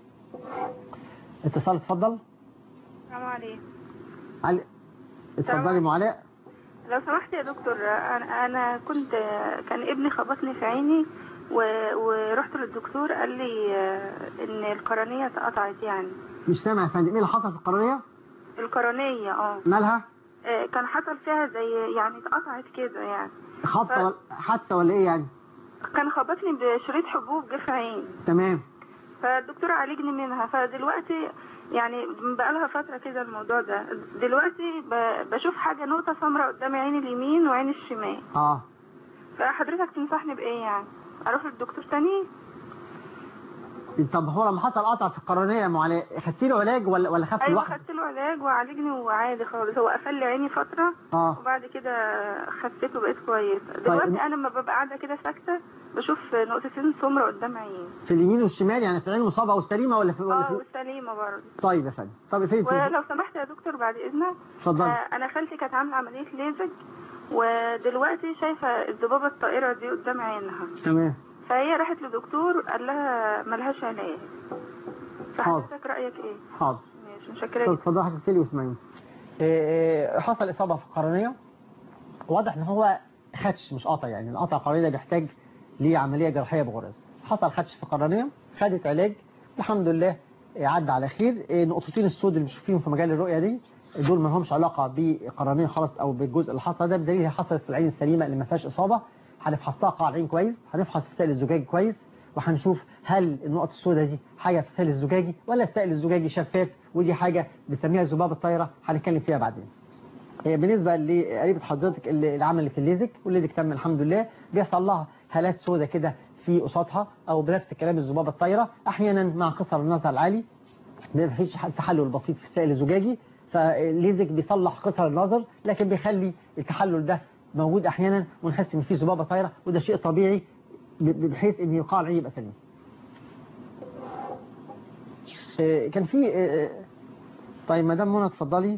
اتصال اتفضل السلام عليكم علي اتفضلي ام علاء لو سمحت يا دكتور انا انا كنت كان ابني خبطني في عيني و... ورحت للدكتور قال لي آه، ان القرنيه اتقطعت يعني مش سامع يا فندم ايه اللي حصل في القرنيه القرنيه اه مالها آه، كان حصل فيها زي يعني اتقطعت كده يعني خبطه ولا حادثه ولا ايه يعني كان خبطني بشريط حبوب جه في عيني تمام فالدكتور عالجني منها فدلوقتي يعني بقالها فترة كده الموضوع ده دلوقتي ب- بشوف حاجة نقطة سمراء قدام عيني اليمين وعيني الشمال اه فحضرتك تنصحني بإيه يعني أروح للدكتور تاني طب هو لما حصل قطع في القرنيه يا ام علاء خدتي له علاج ولا ولا خدت أيوة لوحده خدت له علاج وعالجني وعادي خالص هو قفل لي عيني فترة اه وبعد كده خفيت وبقيت كويس دلوقتي أنا لما ببقى قاعدة كده ساكتة بشوف نقطتين سمراء قدام عيني في اليمين والشمال يعني في العين المصابه والسليمه ولا في ولا اه في والسليمة برضه طيب يا فندم طب فين ولو سمحت يا دكتور بعد اذنك اتفضلي. آه، انا خالتي كانت عامله عمليه ليزك ودلوقتي شايفه الذبابه الطائره دي قدام عينها تمام فهي راحت لدكتور قال لها ملهاش علاج حاضر. فحضرتك رايك ايه حاضر ماشي متشكره طب جدا اتفضلي حضرتك سيلي واسمعيني إيه، حصل اصابه في القرنيه واضح ان هو خدش مش قطع يعني القطع القرنيه ده بيحتاج لعمليه جراحيه بغرز حصل خدش في القرنيه خدت علاج الحمد لله إيه، عدى على خير إيه، نقطتين السود اللي بنشوفيهم في مجال الرؤيه دي دول ما لهمش علاقه بقرنيه خالص او بالجزء اللي حصل ده بدليل هي حصلت في العين السليمه اللي ما فيهاش اصابه هنفحص لها قاع العين كويس هنفحص السائل الزجاجي كويس وهنشوف هل النقط السوداء دي حاجه في السائل الزجاجي ولا السائل الزجاجي شفاف ودي حاجه بنسميها ذباب الطايره هنتكلم فيها بعدين هي بالنسبة لقريبة حضرتك اللي اللي عملت الليزك والليزك تم الحمد لله بيحصل لها هالات سودة كده في قصادها او بنفس الكلام الذبابة الطايرة احيانا مع قصر النظر العالي ما فيش تحلل بسيط في السائل الزجاجي فالليزك بيصلح قصر النظر لكن بيخلي التحلل ده موجود احيانا ونحس ان في ذبابة طايرة وده شيء طبيعي ب- بحيث ان يقاع العين يبقى سليم آه، كان في آه، آه، طيب مدام منى اتفضلي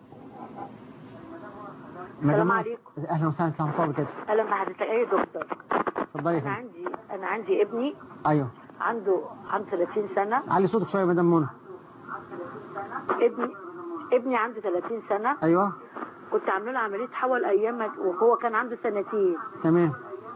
السلام منى- عليكم. اهلا وسهلا سلام طول كده اهلا بحضرتك ايه يا دكتور اتفضلي يا انا فندم عندي انا عندي ابني ايوه عنده عنده 30 سنه علي صوتك شويه يا مدام منى ابني ابني عنده 30 سنه ايوه كنت عامله له عمليه حول ايام ما- وهو كان عنده سنتين تمام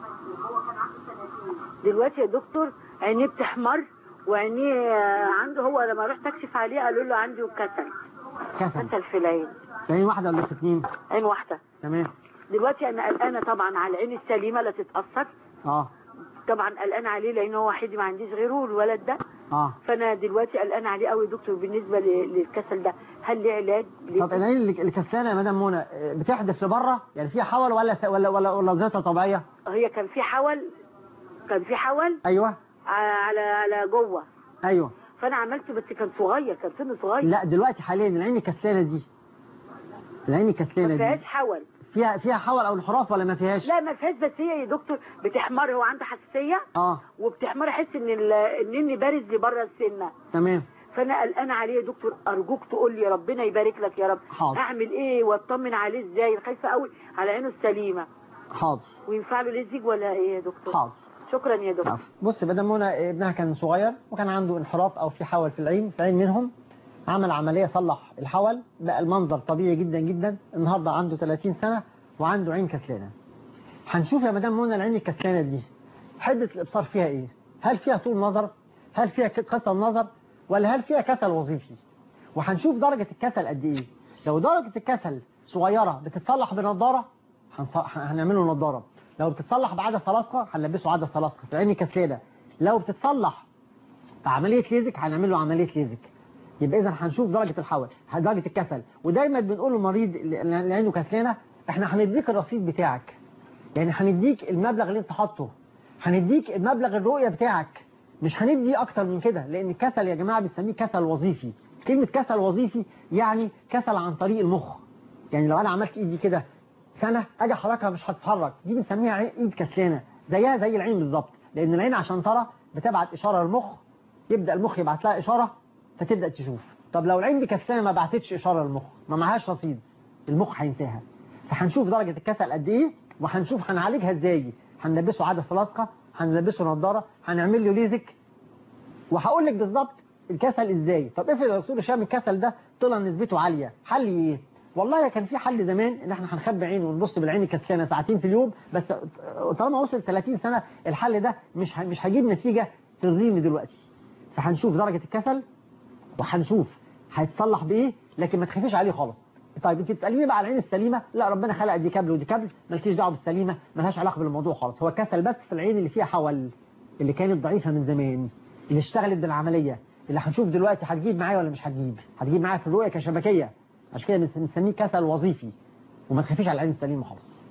دلوقتي يا دكتور عينيه بتحمر وعينيه آه، عنده هو لما رحت اكشف عليه قالوا له عنده كسل كسل كسل في العين عين واحده ولا اثنين عين واحده تمام دلوقتي انا قلقانه طبعا على العين السليمه لا تتاثر اه طبعا قلقانه عليه لان هو وحيد ما عنديش غيره الولد ده اه فانا دلوقتي قلقانه عليه قوي يا دكتور بالنسبه ل- للكسل ده هل ليه علاج ليه- طب العين اللي اللي كسلانه يا مدام منى آه، بتحدف لبره يعني فيها حول ولا س- ولا ولا ولا ذاتها طبيعيه هي كان في حول كان في حول ايوه ع- على على جوه ايوه فانا عملته بس كان صغير كان سنه صغير لا دلوقتي حاليا العين الكسلانه دي العين ما الكسلانه فيهاش دي حول فيها فيها حول او انحراف ولا ما فيهاش لا ما فيهاش بس هي يا دكتور بتحمر هو عنده حساسيه اه وبتحمر احس ان ال- النني بارز لي بره السنه تمام فانا قلقانه عليه يا دكتور ارجوك تقول لي ربنا يبارك لك يا رب حاضر. اعمل ايه واطمن عليه ازاي خايفه قوي على عينه السليمه حاضر وينفع له ليزيج ولا ايه يا دكتور حاضر شكرا يا دكتور بص مدام منى ابنها كان صغير وكان عنده انحراف او في حول في العين في عين منهم عمل عمليه صلح الحول بقى المنظر طبيعي جدا جدا النهارده عنده 30 سنه وعنده عين كسلانه هنشوف يا مدام منى العين الكسلانه دي حده الابصار فيها ايه هل فيها طول نظر هل فيها كسل نظر ولا هل فيها كسل وظيفي وهنشوف درجه الكسل قد ايه لو درجه الكسل صغيره بتتصلح بنضاره هنص- هنعمل له نضاره لو بتتصلح بعدسه لاصقه هنلبسه عدسه لاصقه في عين كسلانه لو بتتصلح بعمليه ليزك هنعمل له عمليه ليزك يبقى اذا هنشوف درجه الحول درجه الكسل ودايما بنقول للمريض اللي عنده كسلانه احنا هنديك الرصيد بتاعك يعني هنديك المبلغ اللي انت حاطه هنديك المبلغ الرؤيه بتاعك مش هندي اكتر من كده لان الكسل يا جماعه بنسميه كسل وظيفي كلمه كسل وظيفي يعني كسل عن طريق المخ يعني لو انا عملت ايدي كده سنه اجي احركها مش هتتحرك دي بنسميها عين- ايد كسلانه زيها زي العين بالظبط لان العين عشان ترى بتبعت اشاره للمخ يبدا المخ يبعت لها اشاره فتبدا تشوف طب لو العين دي كسلانه ما بعتتش اشاره للمخ ما معهاش رصيد المخ هينساها فهنشوف درجه الكسل قد ايه وهنشوف هنعالجها ازاي هنلبسه عدسه لاصقه هنلبسه نظاره هنعمل له ليزك وهقول لك بالظبط الكسل ازاي طب افرض يا دكتور هشام الكسل ده طلع نسبته عاليه حل ايه والله كان في حل زمان ان احنا هنخبي عينه ونبص بالعين الكسلانه ساعتين في اليوم بس طالما وصل 30 سنه الحل ده مش ه- مش هجيب نتيجه ترضيني دلوقتي فهنشوف درجه الكسل وهنشوف هيتصلح بايه لكن ما تخافيش عليه خالص طيب انت بتساليني بقى على العين السليمه لا ربنا خلق دي كابل ودي كابل مالكيش دعوه بالسليمه ملهاش علاقه بالموضوع خالص هو كسل بس في العين اللي فيها حول اللي كانت ضعيفه من زمان اللي اشتغلت بالعمليه اللي هنشوف دلوقتي هتجيب معايا ولا مش هتجيب هتجيب معايا في الرؤيه كشبكيه عشان كده بنس- بنسميه كسل وظيفي وما تخافيش على العين السليمه خالص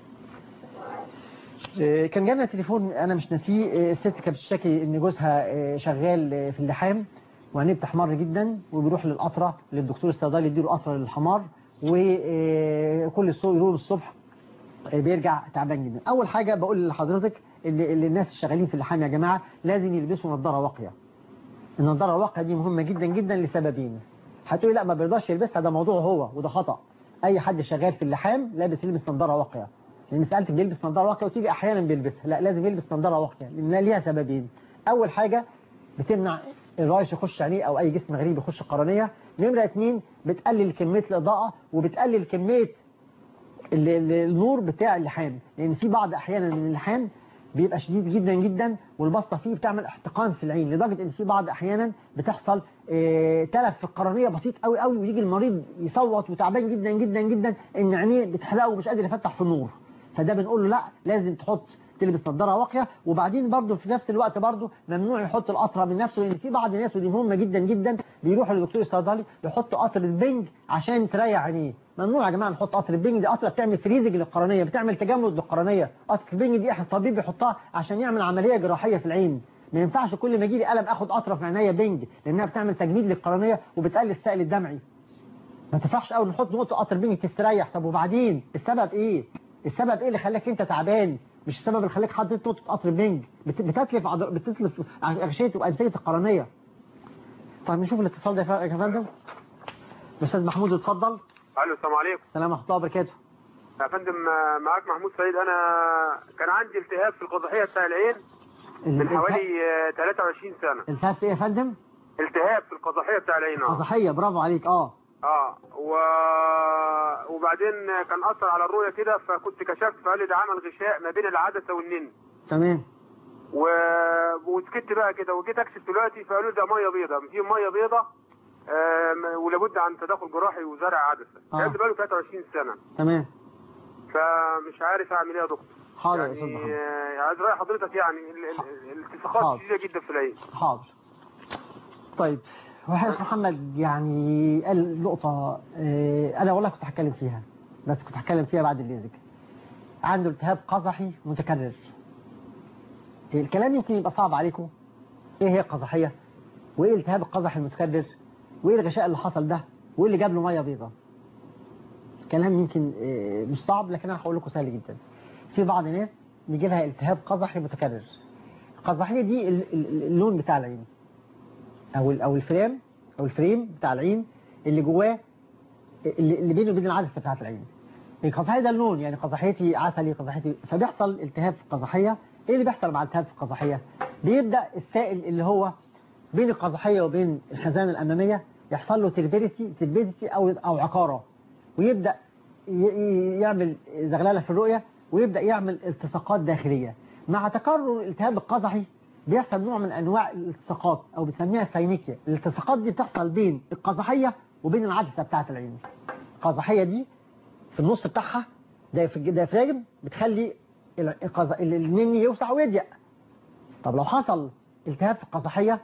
آه، كان جالنا تليفون انا مش ناسيه آه، الست كانت بتشتكي ان جوزها آه، شغال آه، في اللحام وعينيه بتحمر جدا وبيروح للقطره للدكتور الصيدلي يديله قطره للحمار وكل الصبح يقول الصبح آه، بيرجع تعبان جدا اول حاجه بقول لحضرتك اللي, اللي الناس الشغالين في اللحام يا جماعه لازم يلبسوا نظاره واقيه النظاره الواقيه دي مهمه جدا جدا لسببين هتقولي لا ما بيرضاش يلبسها ده موضوع هو وده خطا اي حد شغال في اللحام لابس يلبس نظاره واقيه لان سالت بيلبس نظاره واقيه وتيجي احيانا بيلبسها لا لازم يلبس نظاره واقيه لان ليها سببين اول حاجه بتمنع الرايش يخش عينيه او اي جسم غريب يخش القرنيه نمره اتنين بتقلل كميه الاضاءه وبتقلل كميه ال- ال- النور بتاع اللحام لان في بعض احيانا من اللحام بيبقى شديد جدا جدا والبسطه فيه بتعمل احتقان في العين لدرجه ان في بعض احيانا بتحصل آه، تلف في القرنيه بسيط قوي قوي ويجي المريض يصوت وتعبان جدا جدا جدا ان عينيه بتحرقه ومش قادر يفتح في النور فده بنقول له لا لازم تحط تلبس نظاره واقيه وبعدين برضه في نفس الوقت برضه ممنوع يحط القطره من نفسه لان في بعض الناس ودي مهمه جدا جدا بيروحوا للدكتور الصيدلي يحط قطره بنج عشان تريح عينيه ممنوع يا جماعه نحط قطره بنج دي قطره بتعمل فريزنج للقرنيه بتعمل تجمد للقرنيه قطره البنج دي احنا الطبيب بيحطها عشان يعمل عمليه جراحيه في العين ما ينفعش كل ما يجي لي قلم اخد قطره في عينيا بنج لانها بتعمل تجميد للقرنيه وبتقلل السائل الدمعي ما تنفعش قوي نحط نقطه قطر بنج تستريح طب وبعدين السبب ايه السبب ايه اللي خلاك انت تعبان مش السبب اللي خلاك حطيت نقطه قطر بنج بت- بتتلف عضل... بتتلف اغشيه وانسجه القرنيه طيب نشوف الاتصال ده يا فندم الاستاذ محمود اتفضل الو السلام عليكم السلام ورحمه الله وبركاته يا فندم آه، معاك محمود سعيد انا كان عندي التهاب في القضحيه بتاع العين من حوالي آه، 23 سنه التهاب في ايه يا فندم التهاب في القزحيه بتاع العين اه قزحيه برافو عليك اه اه و... وبعدين كان اثر على الرؤيه كده فكنت كشفت فقال لي ده عمل غشاء ما بين العدسه والنن تمام و... وسكت بقى كده وجيت اكشف دلوقتي فقالوا لي ده ميه بيضاء في ميه بيضاء آم، ولابد عن تدخل جراحي وزرع عدسه آه. الكلام ده بقاله 23 سنه تمام فمش عارف اعمل ايه يا دكتور حاضر يا استاذ يعني محمد آه، عايز راي حضرتك يعني ال- ال- الالتصاقات حاضر. شديده جدا في العين حاضر طيب وحيد محمد يعني قال نقطة آه، أنا والله كنت هتكلم فيها بس كنت هتكلم فيها بعد الليزك عنده التهاب قزحي متكرر الكلام يمكن يبقى صعب عليكم ايه هي القزحية وايه التهاب القزحي المتكرر وايه الغشاء اللي حصل ده وايه اللي جاب له ميه بيضاء كلام يمكن آه، مش صعب لكن انا هقول لكم سهل جدا في بعض الناس بيجي لها التهاب قزحي متكرر القزحية دي ال- ال- اللون بتاع العين او ال- او الفريم او الفريم بتاع العين اللي جواه اللي اللي بينه وبين العدسه بتاعت العين القزحيه ده اللون يعني قزحيتي عسلي قزحيتي فبيحصل التهاب في القزحيه ايه اللي بيحصل مع التهاب في القزحيه بيبدا السائل اللي هو بين القزحيه وبين الخزانه الاماميه يحصل له تربيتي تربيتي او او عقاره ويبدا ي- ي- يعمل زغلله في الرؤيه ويبدا يعمل التصاقات داخليه مع تكرر الالتهاب القزحي بيحصل نوع من انواع الالتصاقات او بنسميها ساينيكيا الالتصاقات دي بتحصل بين القزحيه وبين العدسه بتاعه العين القزحيه دي في النص بتاعها ده في الديافراجم بتخلي ال- القز... ال- النني يوسع ويضيق طب لو حصل التهاب في القزحيه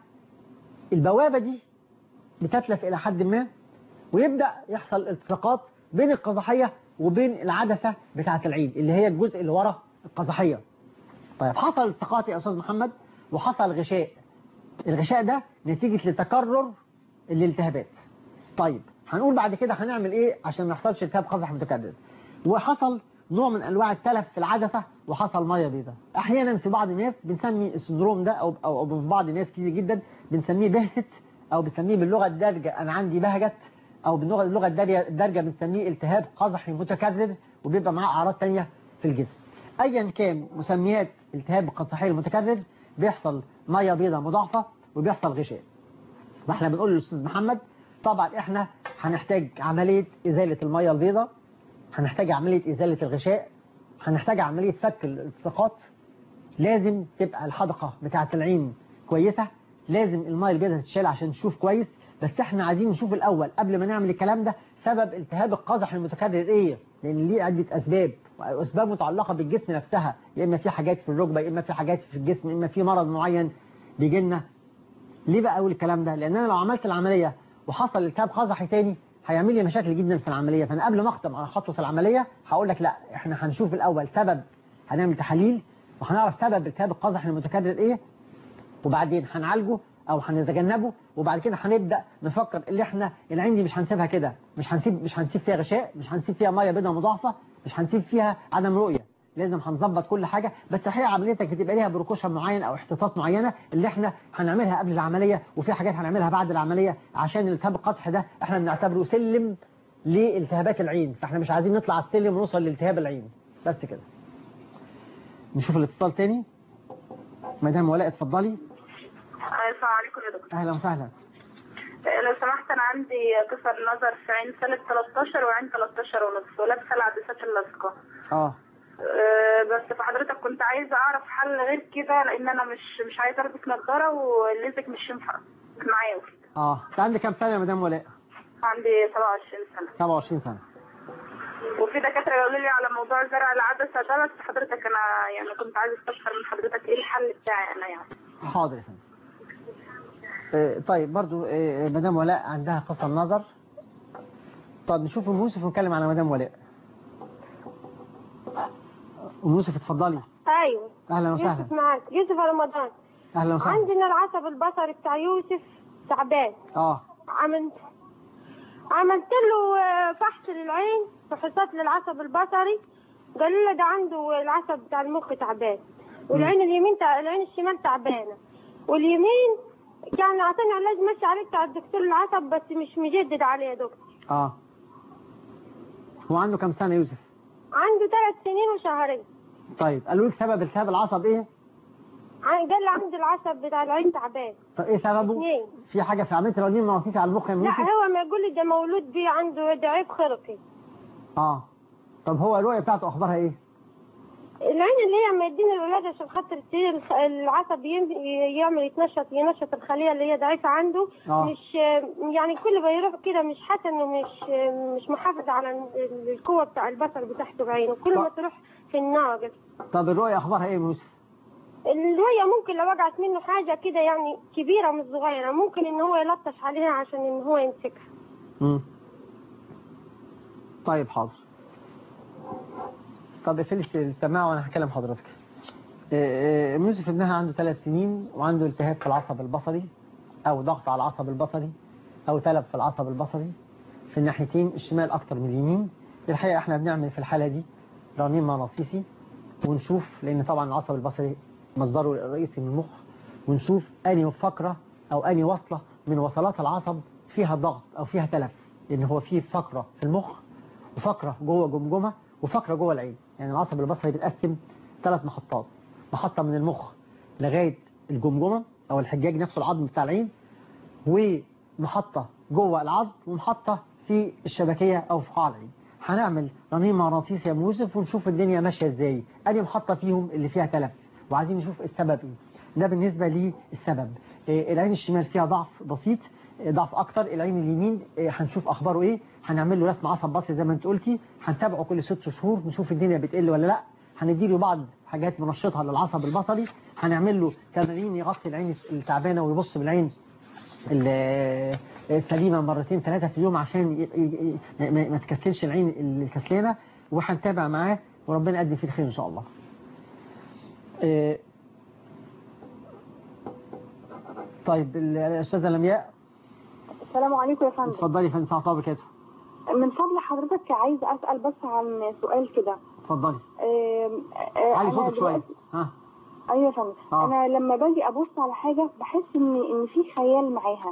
البوابه دي بتتلف الى حد ما ويبدا يحصل التصاقات بين القزحيه وبين العدسه بتاعه العين اللي هي الجزء اللي ورا القزحيه طيب حصل التصاقات يا استاذ محمد وحصل غشاء الغشاء ده نتيجه لتكرر الالتهابات طيب هنقول بعد كده هنعمل ايه عشان ما يحصلش التهاب قزح متكرر وحصل نوع من انواع التلف في العدسه وحصل ميه بيضاء احيانا في بعض الناس بنسمي السندروم ده او او, أو في بعض الناس كتير جدا بنسميه بهست او بنسميه باللغه الدارجه انا عندي بهجت او باللغه اللغه الدارجه الدارجه بنسميه التهاب قزحي متكرر وبيبقى معاه اعراض تانية في الجسم ايا كان مسميات التهاب القزحي المتكرر بيحصل ميه بيضاء مضاعفه وبيحصل غشاء واحنا بنقول للاستاذ محمد طبعا احنا هنحتاج عمليه ازاله الميه البيضاء هنحتاج عمليه ازاله الغشاء هنحتاج عمليه فك الالتصاقات لازم تبقى الحدقه بتاعه العين كويسه لازم الميه البيضاء تتشال عشان تشوف كويس بس احنا عايزين نشوف الاول قبل ما نعمل الكلام ده سبب التهاب القزح المتكرر ايه لان ليه عده اسباب اسباب متعلقه بالجسم نفسها يا اما في حاجات في الركبه يا اما في حاجات في الجسم يا اما في مرض معين بيجي لنا ليه بقى اقول الكلام ده لان انا لو عملت العمليه وحصل التهاب قزحي تاني هيعمل لي مشاكل جدا في العمليه فانا قبل ما اختم على خطوه العمليه هقول لك لا احنا هنشوف الاول سبب هنعمل تحاليل وهنعرف سبب التهاب القزحي المتكرر ايه وبعدين هنعالجه او هنتجنبه وبعد كده هنبدا نفكر اللي احنا العين دي مش هنسيبها كده مش هنسيب مش هنسيب فيها غشاء مش هنسيب فيها ميه بيضاء مضاعفه مش هنسيب فيها عدم رؤيه لازم هنظبط كل حاجه بس هي عمليتك بتبقى ليها بروكوشن معين او احتياطات معينه اللي احنا هنعملها قبل العمليه وفي حاجات هنعملها بعد العمليه عشان الالتهاب القزح ده احنا بنعتبره سلم لالتهابات العين فاحنا مش عايزين نطلع على السلم ونوصل لالتهاب العين بس كده نشوف الاتصال تاني مدام ولاء اتفضلي السلام عليكم يا دكتور اهلا وسهلا لو سمحت انا عندي قصر نظر في عين سنة 13 وعين 13 ونص ولابسه العدسات اللاصقه اه أه، بس فحضرتك كنت عايزه اعرف حل غير كده لان انا مش مش عايزه البس نظاره والليزك مش ينفع معايا وكده. اه انت عندك كام سنه يا مدام ولاء عندي 27 سنه 27 سنه وفي دكاتره يقولوا لي على موضوع زرع العدسه ده بس حضرتك انا يعني كنت عايزه استفسر من حضرتك ايه الحل بتاعي انا يعني حاضر يا فندم آه، طيب برضو آه، مدام ولاء عندها قصر نظر طب نشوف ام يوسف ونتكلم على مدام ولاء ام يوسف اتفضلي ايوه اهلا يوسف وسهلا معاك يوسف رمضان اهلا وسهلا عندنا العصب البصري بتاع يوسف تعبان اه عملت عملت له آه، فحص للعين فحوصات للعصب البصري قالوا له ده عنده العصب بتاع المخ تعبان والعين اليمين تع... العين الشمال تعبانه واليمين يعني اعطاني علاج ماشي عليه بتاع الدكتور العصب بس مش مجدد عليه يا دكتور اه هو عنده كام سنه يوسف عنده ثلاث سنين وشهرين طيب قالوا لك سبب التهاب العصب ايه عن- قال لي عندي العصب بتاع العين تعبان طب ايه سببه اثنين في حاجه في عمليه الرنين المغناطيسي على المخ يا لا يوسف هو ما يقول لي ده مولود بيه عنده ده عيب خلقي اه طب هو الرؤيه بتاعته اخبارها ايه العين اللي هي ما يديني الولاد عشان خاطر تصير الخ- العصب ين- يعمل يتنشط ينشط الخليه اللي هي ضعيفه عنده آه. مش يعني كل ما يروح كده مش حاسه انه مش مش محافظ على ال- القوه بتاع البصر بتاعته بعينه كل ما طب. تروح في الناقص طب الرؤيه اخبارها ايه يا يوسف الرؤية ممكن لو وقعت منه حاجة كده يعني كبيرة مش صغيرة ممكن ان هو يلطش عليها عشان ان هو يمسكها مم. طيب حاضر طب اقفلي السماعه وانا هكلم حضرتك آه، آه، يوسف ابنها عنده ثلاث سنين وعنده التهاب في العصب البصري او ضغط على العصب البصري او تلف في العصب البصري في الناحيتين الشمال اكتر من اليمين الحقيقه احنا بنعمل في الحاله دي رنين مغناطيسي ونشوف لان طبعا العصب البصري مصدره الرئيسي من المخ ونشوف اني فقره او اني وصله من وصلات العصب فيها ضغط او فيها تلف لان هو فيه فقره في المخ وفقره جوه جمجمه وفقره جوه العين يعني العصب البصري بيتقسم ثلاث محطات محطه من المخ لغايه الجمجمه او الحجاج نفسه العظم بتاع العين ومحطه جوه العظم ومحطه في الشبكيه او في قاع العين هنعمل رنين مغناطيسي يا أم يوسف ونشوف الدنيا ماشيه ازاي انهي محطه فيهم اللي فيها تلف وعايزين نشوف السبب ايه ده بالنسبه للسبب إيه، العين الشمال فيها ضعف بسيط إيه، ضعف اكتر العين اليمين إيه، هنشوف اخباره ايه هنعمل له رسم عصب بصري زي ما انت قلتي هنتابعه كل ست شهور نشوف الدنيا بتقل ولا لا هنديله بعض حاجات منشطه للعصب البصري هنعمل له تمارين يغطي العين التعبانه ويبص بالعين ال- السليمه مرتين ثلاثه في اليوم عشان ي- ي- ي- ما ما تكسلش العين الكسلانه وهنتابع معاه وربنا يقدم فيه الخير ان شاء الله. إيه، طيب ال- الاستاذه لمياء السلام عليكم يا فندم اتفضلي يا فندم ساعه وبركاته من فضل حضرتك عايز اسال بس عن سؤال كده اتفضلي آم، آه، علي أنا صوتك شويه دلوقتي- ها ايوه يا فندم آه. انا لما باجي ابص على حاجه بحس ان ان في خيال معاها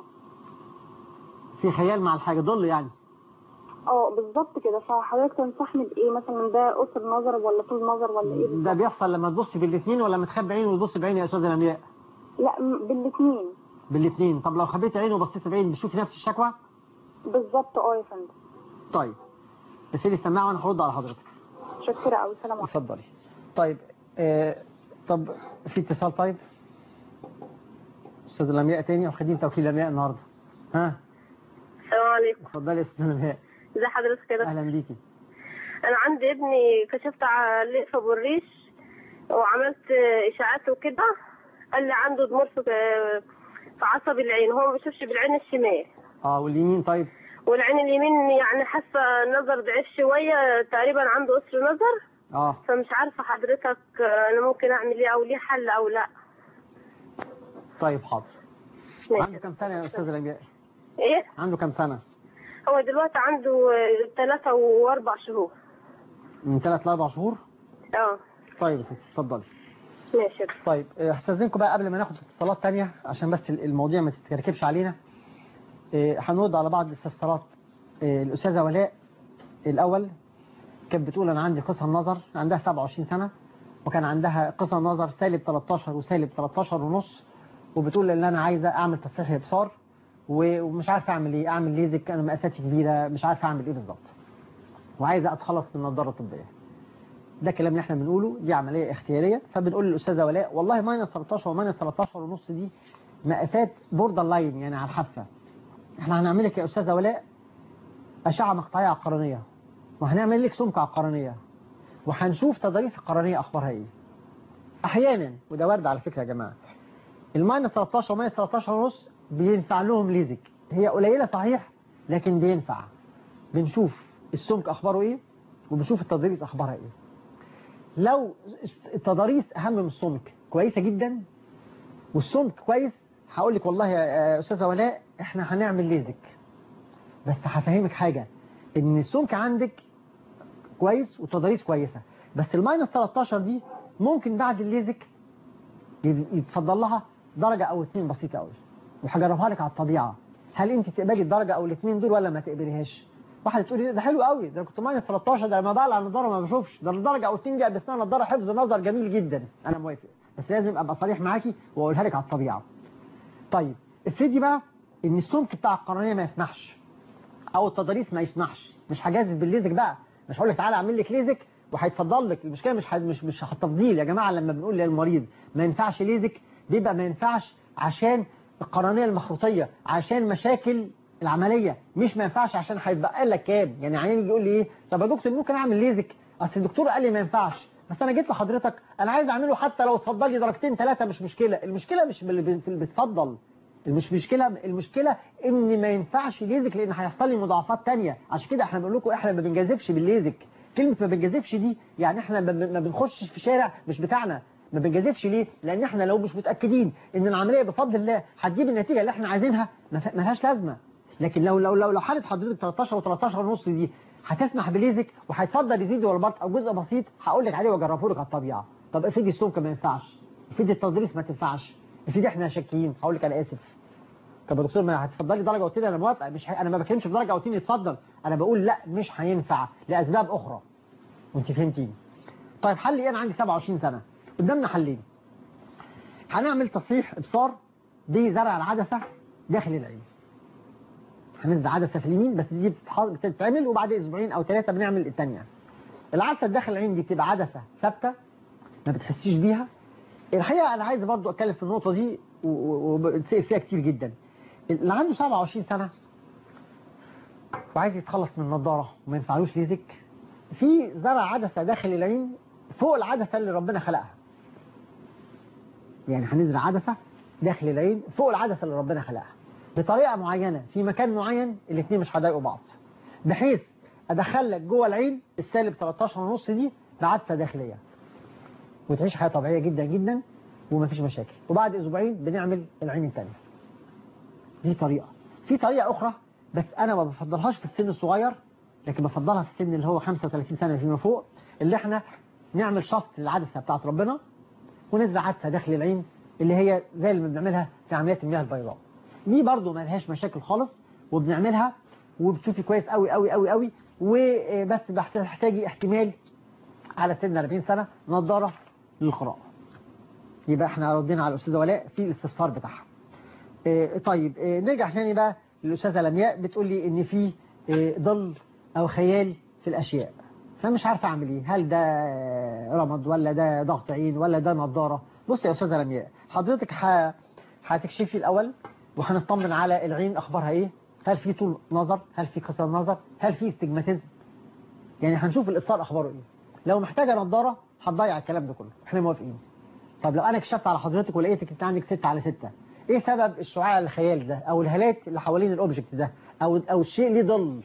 في خيال مع الحاجه ضل يعني اه بالظبط كده فحضرتك تنصحني بايه مثلا ده قصر نظر ولا طول نظر ولا ايه ده بيحصل لما تبصي بالاثنين ولا متخبي عين وتبصي بعين يا استاذه لمياء لا م- بالاثنين بالاثنين طب لو خبيتي عين وبصيتي بعين بتشوفي نفس الشكوى بالظبط اه يا فندم طيب ارسلي السماعه وانا هرد على حضرتك متشكره قوي سلام عليكم اتفضلي طيب آه طب في اتصال طيب استاذ لمياء تاني او خدين توكيل لمياء النهارده ها السلام عليكم اتفضلي يا استاذ لمياء ازي حضرتك كده اهلا بيكي انا عندي ابني كشفت عليه في بالريش وعملت اشاعات وكده قال لي عنده ضمور في في عصب العين هو ما بيشوفش بالعين الشمال اه واليمين طيب والعين اليمين يعني حاسه النظر ضعيف شويه تقريبا عنده قصر نظر اه فمش عارفه حضرتك انا ممكن اعمل ايه او ليه حل او لا طيب حاضر ماشي. عنده كم سنه يا استاذ لمياء ايه عنده كم سنه هو دلوقتي عنده ثلاثة واربع شهور من ثلاث لاربع شهور اه طيب يا ستي اتفضلي ماشي طيب آه، هستاذنكم بقى قبل ما ناخد اتصالات تانية عشان بس المواضيع ما تتركبش علينا آه، هنرد على بعض الاستفسارات آه، الأستاذة ولاء الأول كانت بتقول أنا عندي قصر نظر عندها 27 سنة وكان عندها قصر نظر سالب 13 وسالب 13 ونص وبتقول ان انا عايزه اعمل تصحيح ابصار و- ومش عارفه اعمل ايه اعمل ليزك انا مقاساتي كبيره مش عارفه اعمل ايه بالظبط وعايزه اتخلص من النضاره الطبيه ده كلام اللي احنا بنقوله دي عمليه اختياريه فبنقول للاستاذه ولاء والله ماينس 13 وماينس 13 ونص دي مقاسات بوردر لاين يعني على الحافه احنا هنعمل لك يا استاذه ولاء اشعه مقطعيه عقارنيه وهنعمل لك سمكه عقارنيه وهنشوف تضاريس القرنيه اخبارها ايه احيانا وده وارد على فكره يا جماعه الماينس 13 وماينس 13 ونص بينفع لهم ليزك هي قليله صحيح لكن بينفع بنشوف السمك اخباره ايه وبنشوف التضاريس اخبارها ايه لو التضاريس اهم من السمك كويسه جدا والسمك كويس هقول لك والله يا استاذه ولاء احنا هنعمل ليزك بس هفهمك حاجه ان السمك عندك كويس والتضاريس كويسه بس الماينس 13 دي ممكن بعد الليزك يتفضل لها درجه او اتنين بسيطه قوي وهجربها لك على الطبيعه هل انت تقبلي الدرجه او الاثنين دول ولا ما تقبليهاش واحده تقولي ده حلو قوي ده كنت ماينس 13 ده لما بقلع النضاره ما بشوفش ده الدرجه او اتنين دي لبسناها نضاره حفظ نظر جميل جدا انا موافق بس لازم ابقى صريح معاكي واقولها لك على الطبيعه طيب افرضي بقى ان السمك بتاع القرنيه ما يسمحش او التضاريس ما يسمحش مش هجازف بالليزك بقى مش هقول لك تعالى اعمل لك ليزك وهيتفضل لك المشكله مش ح- مش مش تفضيل يا جماعه لما بنقول للمريض ما ينفعش ليزك بيبقى ما ينفعش عشان القرنيه المخروطيه عشان مشاكل العمليه مش ما ينفعش عشان هيتبقى لك كام يعني عيان يجي يقول لي ايه طب يا دكتور ممكن اعمل ليزك اصل الدكتور قال لي ما ينفعش بس انا جيت لحضرتك انا عايز اعمله حتى لو اتفضل لي درجتين ثلاثه مش مشكله المشكله مش باللي بي- في اللي بيتفضل مش مشكلة المشكلة ان ما ينفعش ليزك لان هيحصل لي مضاعفات تانية عشان كده احنا بنقول لكم احنا ما بنجازفش بالليزك كلمة ما بنجازفش دي يعني احنا ما بن- ما بنخشش في شارع مش بتاعنا ما بنجازفش ليه لان احنا لو مش متأكدين ان العملية بفضل الله هتجيب النتيجة اللي احنا عايزينها ما ف- ملهاش لازمة لكن لو لو لو لو حالة حضرتك 13 و13 ونص دي هتسمح بليزك وهيتفضل يزيد ولا بط او جزء بسيط هقول لك عليه واجربه لك على الطبيعة طب افرضي السمك ما ينفعش افرضي التدريس ما تنفعش افرضي احنا شاكين هقول لك انا اسف طب يا دكتور ما هتفضلي درجه قلت لي انا موافق مش ه... انا ما بتكلمش في درجه قلت لي اتفضل انا بقول لا مش هينفع لاسباب اخرى وانت فهمتيني طيب حل ايه انا عندي 27 سنه قدامنا حلين هنعمل تصحيح ابصار بزرع العدسه داخل العين هنزرع عدسه في اليمين بس دي بتتح- بتتعمل وبعد اسبوعين او ثلاثه بنعمل الثانيه العدسه داخل العين دي بتبقى عدسه ثابته ما بتحسيش بيها الحقيقه انا عايز برضو اتكلم في النقطه دي و- و- وبتسال فيها كتير جدا اللي عنده 27 سنه وعايز يتخلص من النضاره وما ينفعلوش ليزك في زرع عدسه داخل العين فوق العدسه اللي ربنا خلقها يعني هنزرع عدسه داخل العين فوق العدسه اللي ربنا خلقها بطريقه معينه في مكان معين الاثنين مش هيضايقوا بعض بحيث ادخل لك جوه العين السالب 13 ونص دي بعدسه داخليه وتعيش حياه طبيعيه جدا جدا ومفيش مشاكل وبعد اسبوعين بنعمل العين الثانيه دي طريقه في طريقه اخرى بس انا ما بفضلهاش في السن الصغير لكن بفضلها في السن اللي هو 35 سنه فيما فوق اللي احنا نعمل شفط للعدسه بتاعت ربنا ونزرع عدسه داخل العين اللي هي زي اللي بنعملها في عمليات المياه البيضاء دي برضو ما لهاش مشاكل خالص وبنعملها وبتشوفي كويس قوي قوي قوي قوي وبس بتحتاجي احتمال على سن 40 سنه نظاره للقراءه يبقى احنا ردينا على الاستاذه ولاء في الاستفسار بتاعها اه طيب اه نرجع تاني بقى للاستاذه لمياء بتقول لي ان في اه ضل او خيال في الاشياء فمش عارفه اعمل ايه هل ده رمض ولا ده ضغط عين ولا ده نظاره بصي يا استاذه لمياء حضرتك ح... هتكشفي الاول وهنطمن على العين اخبارها ايه هل في طول نظر هل في قصر نظر هل في استجماتيزم يعني هنشوف الابصار اخباره ايه لو محتاجه نظاره هتضيع الكلام ده كله احنا موافقين طب لو انا كشفت على حضرتك ولقيتك انت عندك 6 على 6 ايه سبب الشعاع الخيال ده او الهالات اللي حوالين الاوبجكت ده او او الشيء ليه ظل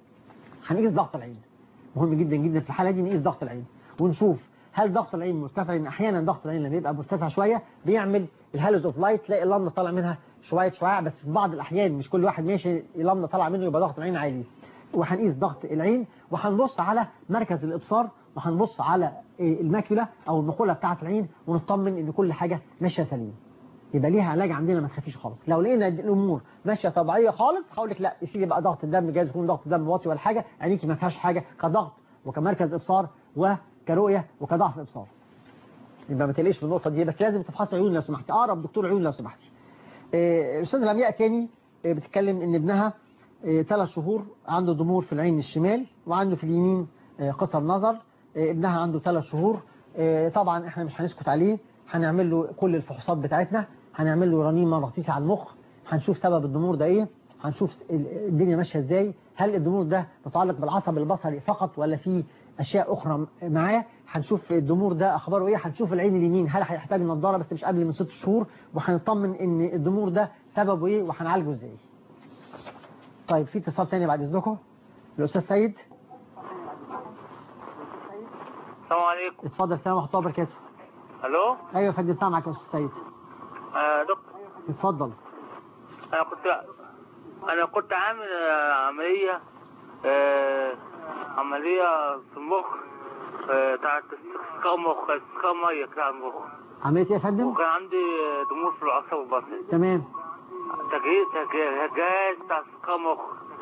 هنقيس ضغط العين مهم جدا جدا في الحاله دي نقيس ضغط العين ونشوف هل ضغط العين مرتفع لان احيانا ضغط العين لما يبقى مرتفع شويه بيعمل الهالوز اوف لايت تلاقي اللمبه طالع منها شويه شعاع بس في بعض الاحيان مش كل واحد ماشي اللمبه طالع منه يبقى ضغط العين عالي وهنقيس ضغط العين وهنبص على مركز الابصار وهنبص على الماكيولا او النقوله بتاعه العين ونطمن ان كل حاجه ماشيه سليم يبقى ليها علاج عندنا ما تخافيش خالص لو لقينا الامور ماشيه طبيعيه خالص هقول لك لا يا سيدي بقى ضغط الدم جايز يكون ضغط الدم واطي ولا حاجه عينيكي ما فيهاش حاجه كضغط وكمركز ابصار وكرؤيه وكضعف ابصار يبقى ما تقلقش من النقطه دي بس لازم تفحصي عيون لو سمحتي اقرب دكتور عيون لو سمحتي آه، الاستاذه لمياء تاني آه، بتتكلم ان ابنها ثلاث شهور عنده ضمور في العين الشمال وعنده في اليمين آه، قصر نظر آه، ابنها عنده ثلاث شهور آه، طبعا احنا مش هنسكت عليه هنعمل له كل الفحوصات بتاعتنا هنعمل له رنين مغناطيسي على المخ هنشوف سبب الضمور ده ايه هنشوف الدنيا ماشيه ازاي هل الضمور ده متعلق بالعصب البصري فقط ولا في اشياء اخرى معاه هنشوف الضمور ده اخباره ايه هنشوف العين اليمين هل هيحتاج نظاره بس مش قبل من ست شهور وهنطمن ان الضمور ده سببه ايه وهنعالجه ازاي طيب في اتصال تاني بعد اذنكم الاستاذ سيد السلام عليكم اتفضل السلام ورحمه الله وبركاته الو ايوه يا فندم سامعك يا استاذ سيد آه دكتور اتفضل انا كنت انا كنت عامل آه، عمليه آه عمليه في المخ آه، بتاعت استسقاء مخ استسقاء ميه كده على المخ عمليه ايه يا فندم وكان عندي ضمور في العصب البصري تمام تجهيز تجهيز جهاز بتاع استسقاء مخ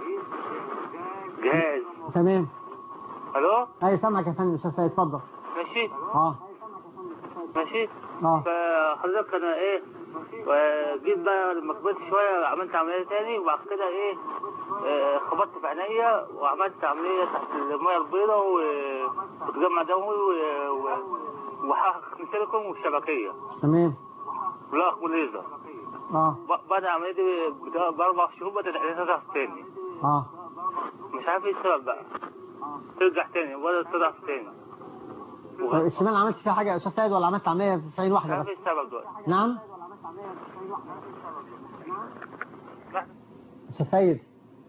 جهاز تمام الو ايوه سامعك يا فندم استاذ سيد اتفضل ماشي اه ماشي اه فحضرتك انا ايه وجيت بقى لما كبرت شويه عملت عمليه تاني وبعد كده ايه آه، خبطت في عينيا وعملت عمليه تحت الميه البيضاء و- وتجمع دموي و- و- وحقق سيليكون والشبكيه تمام ولا اخبار ليزر اه ب- بعد العمليه دي ب- باربع شهور بدات عينيا تضعف تاني اه مش عارف ايه السبب بقى ترجع تاني بدات تضعف تاني طيب الشمال عملت فيها حاجة يا أستاذ سيد ولا عملت عملية في عين مش واحدة عارف بس ايه السبب دلوقتي نعم أستاذ سيد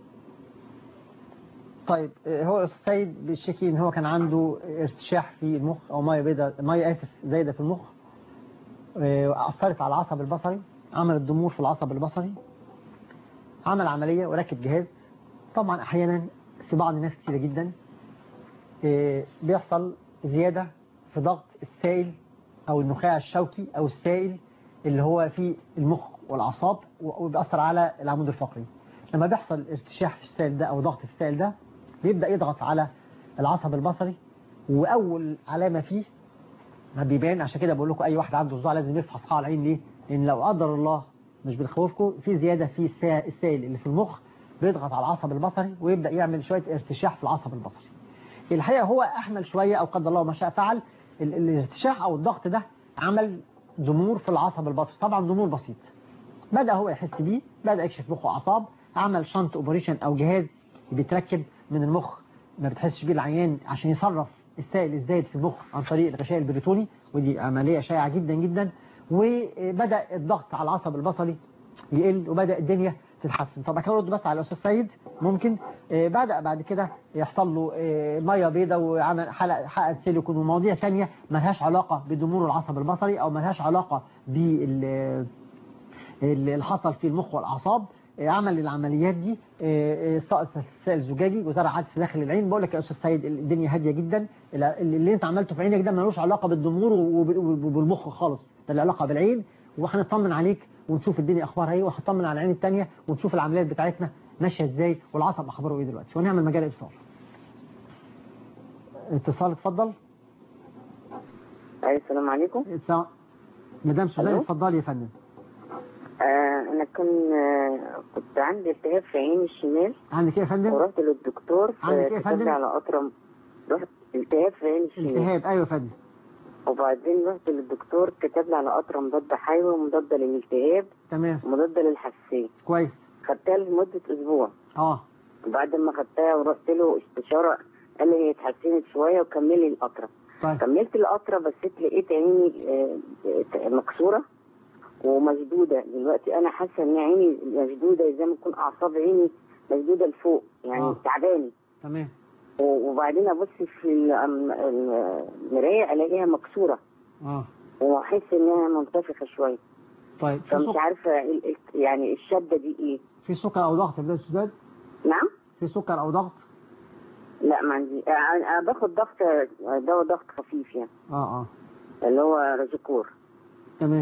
طيب آه، هو الأستاذ سيد بيشتكي إن هو كان عنده ارتشاح في المخ أو مية بيضاء مية آسف زايدة في المخ آه، أثرت على العصب البصري عملت ضمور في العصب البصري عمل عملية وركب جهاز طبعا أحيانا في بعض الناس كتيرة جدا آه، بيحصل زيادة في ضغط السائل أو النخاع الشوكي أو السائل اللي هو في المخ والأعصاب و- وبيأثر على العمود الفقري لما بيحصل ارتشاح في السائل ده أو ضغط في السائل ده بيبدأ يضغط على العصب البصري وأول علامة فيه ما بيبان عشان كده بقول لكم أي واحد عنده صداع لازم يفحص قاع العين ليه؟ لأن لو قدر الله مش بنخوفكم في زيادة في السا- السائل اللي في المخ بيضغط على العصب البصري ويبدأ يعمل شوية ارتشاح في العصب البصري الحقيقة هو أحمل شوية أو قدر الله ما شاء فعل ال- الارتشاح أو الضغط ده عمل ضمور في العصب البصري طبعا ضمور بسيط بدأ هو يحس بيه بدأ يكشف مخه أعصاب عمل شنط اوبريشن أو جهاز بيتركب من المخ ما بتحسش بيه العيان عشان يصرف السائل الزايد في المخ عن طريق الغشاء البريتوني ودي عملية شائعة جدا جدا وبدأ الضغط على العصب البصري يقل وبدأ الدنيا تتحسن طب أكون أرد بس على الأستاذ سيد ممكن آه، بدأ بعد كده يحصل له آه، مية بيضاء وعمل حلقة حلقة سيليكون ومواضيع تانية ملهاش علاقة بضمور العصب البصري أو ملهاش علاقة بال اللي حصل في المخ والأعصاب آه، عمل العمليات دي آه، آه، سقط سائل زجاجي وزرع عدس داخل العين بقول لك يا استاذ سيد الدنيا هاديه جدا اللي اللي انت عملته في عينك ده ملوش علاقه بالضمور وب- وب- وبالمخ خالص ده له علاقه بالعين وهنطمن عليك ونشوف الدنيا اخبارها ايه وهنطمن على العين الثانيه ونشوف العمليات بتاعتنا ماشيه ازاي والعصب اخباره ايه دلوقتي ونعمل مجال ابصار اتصال اتفضل أيوة السلام عليكم اتصال مدام سوزان ألو؟ اتفضلي يا فندم آه أنا كان آه كنت عندي التهاب في عيني الشمال عندك ايه يا فندم ورحت للدكتور عندك إيه يا كتب لي فندم؟ على قطرة رحت التهاب في عيني الشمال التهاب ايوه يا فندم وبعدين رحت للدكتور كتب لي على قطرة مضادة حيوي ومضادة للالتهاب تمام ومضادة للحساسية كويس خدتها لمدة أسبوع اه وبعد ما خدتها ورحت له استشارة قال لي هي اتحسنت شوية وكملي القطرة طيب كملت القطرة بس لقيت عيني آه، آه، مكسورة ومشدودة دلوقتي أنا حاسة إن عيني مشدودة زي ما تكون أعصاب عيني مشدودة لفوق يعني آه. تعباني تمام و- وبعدين أبص في ال- أم- المراية ألاقيها مكسورة اه وأحس إنها منتفخة شوية طيب في فمش سكر عارفة ال- ال- يعني الشدة دي إيه في سكر او ضغط يا بدايه السداد نعم في سكر او ضغط لا ما عندي آه، أنا باخد ضغط دواء ضغط خفيف يعني اه اه اللي هو رازيكور تمام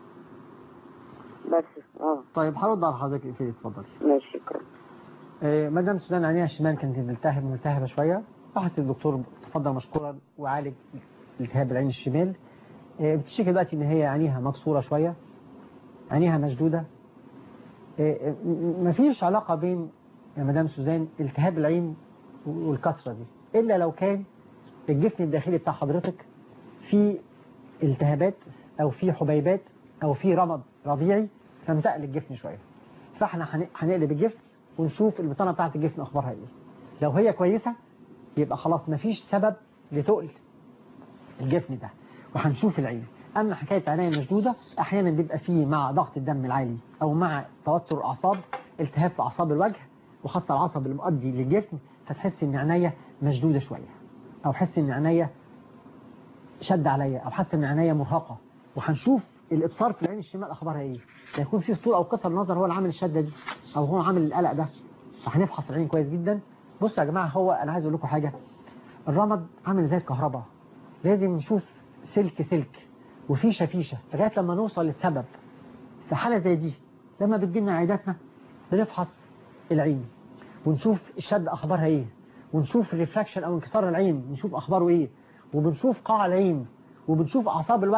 بس اه طيب هرد على حضرتك اقفلي اتفضلي ماشي شكرا آه، مدام سوزان عينيها الشمال كانت ملتهبه ملتهبه شويه راحت للدكتور تفضل مشكورا وعالج التهاب العين الشمال آه، بتشتكي دلوقتي ان هي عينيها مكسوره شويه عينيها مشدوده آه، آه، م- مفيش علاقه بين يا مدام سوزان التهاب العين والكسره دي الا لو كان الجفن الداخلي بتاع حضرتك فيه التهابات او فيه حبيبات او فيه رمد ربيعي فمتقل الجفن شويه فاحنا هن- هنقلب الجفن ونشوف البطانه بتاعت الجفن اخبارها ايه لو هي كويسه يبقى خلاص مفيش سبب لتقل الجفن ده وهنشوف العين اما حكايه عينيا مشدوده احيانا بيبقى فيه مع ضغط الدم العالي او مع توتر الاعصاب التهاب في اعصاب الوجه وخاصه العصب المؤدي للجفن فتحس ان عينيا مشدوده شويه او حس ان عينيا شد عليا او حاسه ان عينيا مرهقه وهنشوف الابصار في العين الشمال اخبارها ايه لا يكون في طول او قصر نظر هو اللي عامل الشده دي او هو عامل القلق ده فهنفحص العين كويس جدا بصوا يا جماعه هو انا عايز اقول لكم حاجه الرمد عامل زي الكهرباء لازم نشوف سلك سلك وفيشه فيشه لغايه لما نوصل للسبب في حاله زي دي لما بتجيلنا عياداتنا بنفحص العين ونشوف الشد اخبارها ايه ونشوف الريفراكشن او انكسار العين نشوف اخباره ايه وبنشوف قاع العين وبنشوف اعصاب الوجه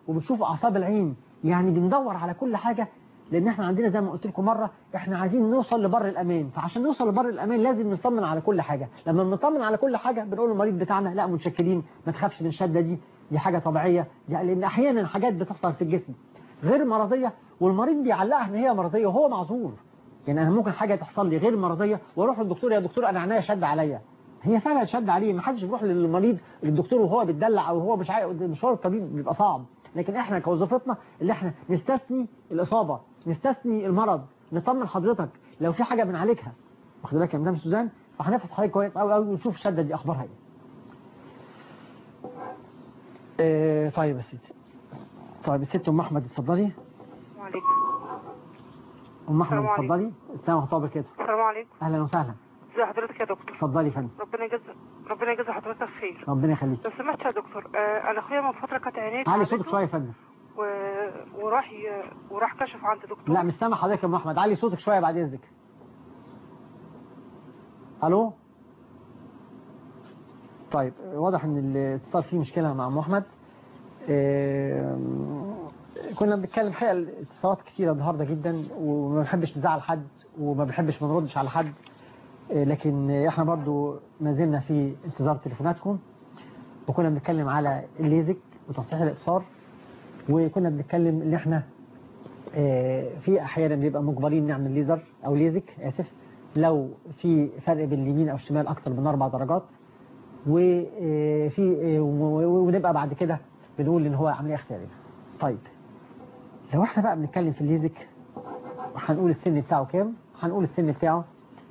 وبنشوف اعصاب العين يعني بندور على كل حاجه لان احنا عندنا زي ما قلت لكم مره احنا عايزين نوصل لبر الامان فعشان نوصل لبر الامان لازم نطمن على كل حاجه لما بنطمن على كل حاجه بنقول للمريض بتاعنا لا متشكرين ما تخافش من الشده دي دي حاجه طبيعيه يعني لان احيانا حاجات بتحصل في الجسم غير مرضيه والمريض بيعلقها ان هي مرضيه وهو معذور يعني انا ممكن حاجه تحصل لي غير مرضيه واروح للدكتور يا دكتور انا عينيا شد عليا هي فعلا شد عليه ما حدش بيروح للمريض للدكتور وهو بيتدلع او هو مش عايز مشوار الطبيب بيبقى صعب لكن احنا كوظيفتنا اللي احنا نستثني الاصابه نستثني المرض نطمن حضرتك لو في حاجه بنعالجها واخد بالك يا مدام سوزان فهنفحص حضرتك كويس قوي قوي ونشوف الشده دي اخبارها ايه آه، طيب يا ستي طيب الست ام احمد اتفضلي وعليكم ام احمد السلام عليكم. اتفضلي السلام ورحمه الله وبركاته السلام عليكم اهلا وسهلا ازي حضرتك يا دكتور اتفضلي يا فندم ربنا يجزي ربنا يجزي حضرتك خير ربنا يخليك لو سمحت يا دكتور آه انا اخويا من فتره كانت عينيه علي تعبته صوتك شويه يا فندم و... وراح ي... وراح كشف عند دكتور لا مش سامع حضرتك يا ام احمد علي صوتك شويه بعد اذنك الو طيب واضح ان الاتصال فيه مشكله مع ام احمد آم، كنا بنتكلم حقيقه الاتصالات كتيره النهارده جدا وما بنحبش نزعل حد وما بنحبش ما نردش على حد آه، لكن احنا برضو ما زلنا في انتظار تليفوناتكم وكنا بنتكلم على الليزك وتصحيح الابصار وكنا بنتكلم ان احنا آه، في احيانا بنبقى مجبرين نعمل ليزر او ليزك اسف لو في فرق بين اليمين او الشمال اكتر من اربع درجات وفي ونبقى بعد كده بنقول ان هو عمليه اختياريه طيب لو احنا بقى بنتكلم في الليزك هنقول السن بتاعه كام هنقول السن بتاعه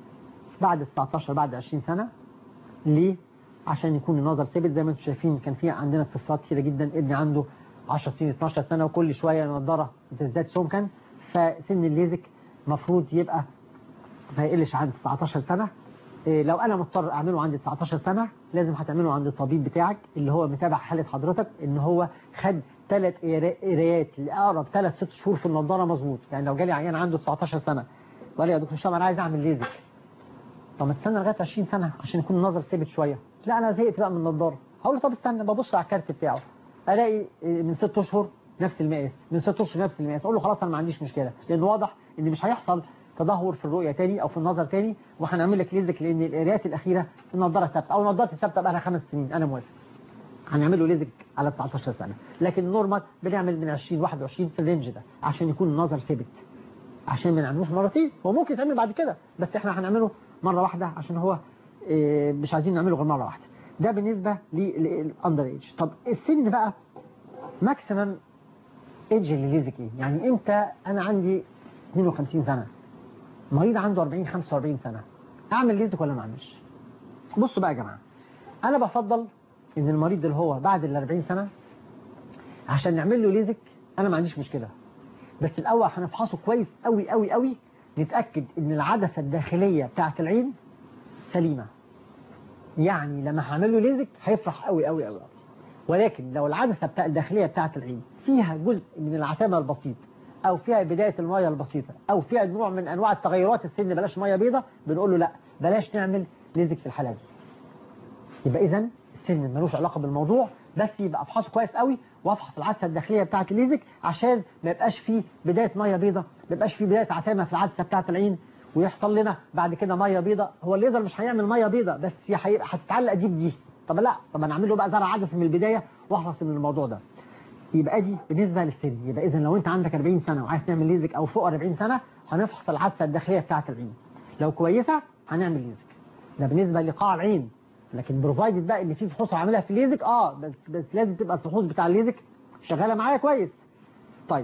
بعد 19 بعد 20 سنه ليه عشان يكون النظر ثابت زي ما انتم شايفين كان في عندنا استفسارات كتيره جدا ابني عنده 10 سنين 12 سنه وكل شويه النضاره بتزداد سمكا فسن الليزك المفروض يبقى ما يقلش عن 19 سنه إيه، لو انا مضطر اعمله عند 19 سنه لازم هتعمله عند الطبيب بتاعك اللي هو متابع حاله حضرتك ان هو خد ثلاث قرايات لاقرب ثلاث ست شهور في النضاره مظبوط يعني لو جالي عيان عنده 19 سنه وقال لي يا دكتور هشام انا عايز اعمل ليزك طب ما تستنى لغايه 20 سنه عشان يكون النظر ثابت شويه لا انا زهقت بقى من النضاره هقول له طب استنى ببص على الكارت بتاعه الاقي إيه، من ست اشهر نفس المقاس من ست اشهر نفس المقاس اقول له خلاص انا ما عنديش مشكله لان واضح ان مش هيحصل تدهور في الرؤيه تاني او في النظر تاني وهنعمل لك ليزك لان القرايات الاخيره النضاره ثابته او النضاره ثابته بقى لها خمس سنين انا موافق هنعمل له ليزك على 19 سنه لكن النورمال بنعمل من 20 21 في الرينج ده عشان يكون النظر ثابت عشان ما نعملوش مرتين هو ممكن يتعمل بعد كده بس احنا هنعمله مره واحده عشان هو إيه، مش عايزين نعمله غير مره واحده ده بالنسبه للاندر ايج طب السن بقى ماكسيمم ايدج لليزك ايه يعني امتى انا عندي 52 سنه مريض عنده 40 45 سنه اعمل ليزك ولا ما اعملش بصوا بقى يا جماعه انا بفضل ان المريض اللي هو بعد ال 40 سنه عشان نعمل له ليزك انا ما عنديش مشكله بس الاول هنفحصه كويس قوي قوي قوي نتاكد ان العدسه الداخليه بتاعه العين سليمه يعني لما هعمل له ليزك هيفرح قوي قوي قوي ولكن لو العدسه بتاع الداخليه بتاعه العين فيها جزء من العتامه البسيط او فيها بدايه الميه البسيطه او فيها نوع من انواع التغيرات السن بلاش ميه بيضاء بنقول له لا بلاش نعمل ليزك في الحاله دي يبقى اذا السن ملوش علاقه بالموضوع بس يبقى افحصه كويس قوي وافحص العدسه الداخليه بتاعه الليزك عشان ما يبقاش فيه بدايه ميه بيضاء ما يبقاش فيه بدايه عتامه في العدسه بتاعه العين ويحصل لنا بعد كده ميه بيضاء هو الليزر مش هيعمل ميه بيضاء بس هي هيبقى هتتعلق دي بدي طب لا طب انا اعمل له بقى زرع عدسه من البدايه واخلص من الموضوع ده يبقى دي بالنسبه للسن يبقى اذا لو انت عندك 40 سنه وعايز تعمل ليزك او فوق 40 سنه هنفحص العدسه الداخليه بتاعه العين لو كويسه هنعمل ليزك ده بالنسبه لقاع العين لكن بروفايدد بقى ان في فحوص عاملها في الليزك اه بس بس لازم تبقى الفحوص بتاع الليزك شغاله معايا كويس طيب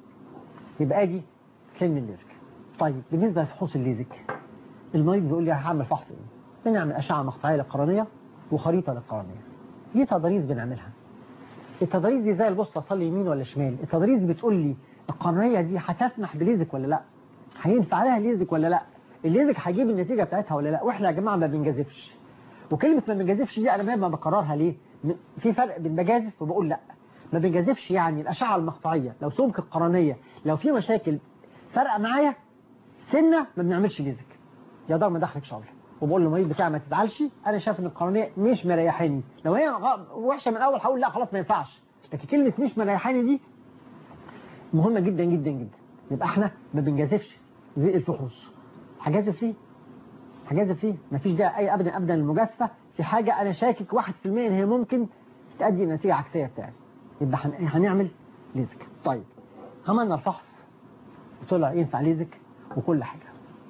يبقى اجي سن الليزك طيب بالنسبه لفحوص الليزك المريض بيقول لي هعمل فحص ايه بنعمل اشعه مقطعيه للقرنيه وخريطه للقرنيه دي تضاريس بنعملها التضاريس دي زي البوسطه اصلي يمين ولا شمال التضاريس بتقول لي القرنيه دي هتسمح بليزك ولا لا هينفع لها ليزك ولا لا الليزك هيجيب النتيجه بتاعتها ولا لا واحنا يا جماعه ما بنجازفش وكلمه ما بنجازفش دي انا ما بكررها ليه م- في فرق بين بجازف وبقول لا ما بنجازفش يعني الاشعه المقطعيه لو سمك القرنيه لو في مشاكل فارقه معايا سنه ما بنعملش ليزك يا دار ما دخلك شر وبقول للمريض بتاعي ما تزعلش انا شايف ان القرنيه مش مريحاني لو هي غ- وحشه من الاول هقول لا خلاص ما ينفعش لكن كلمة مش مريحاني دي مهمة جدا جدا جدا يبقى احنا ما بنجازفش زي الفحوص هجازف ليه هجازف ليه مفيش داعي اي ابدا ابدا للمجازفة في حاجة انا شاكك 1% ان هي ممكن تؤدي نتيجة عكسية بتاعي يبقى هن- هنعمل ليزك طيب عملنا الفحص وطلع ينفع ليزك وكل حاجة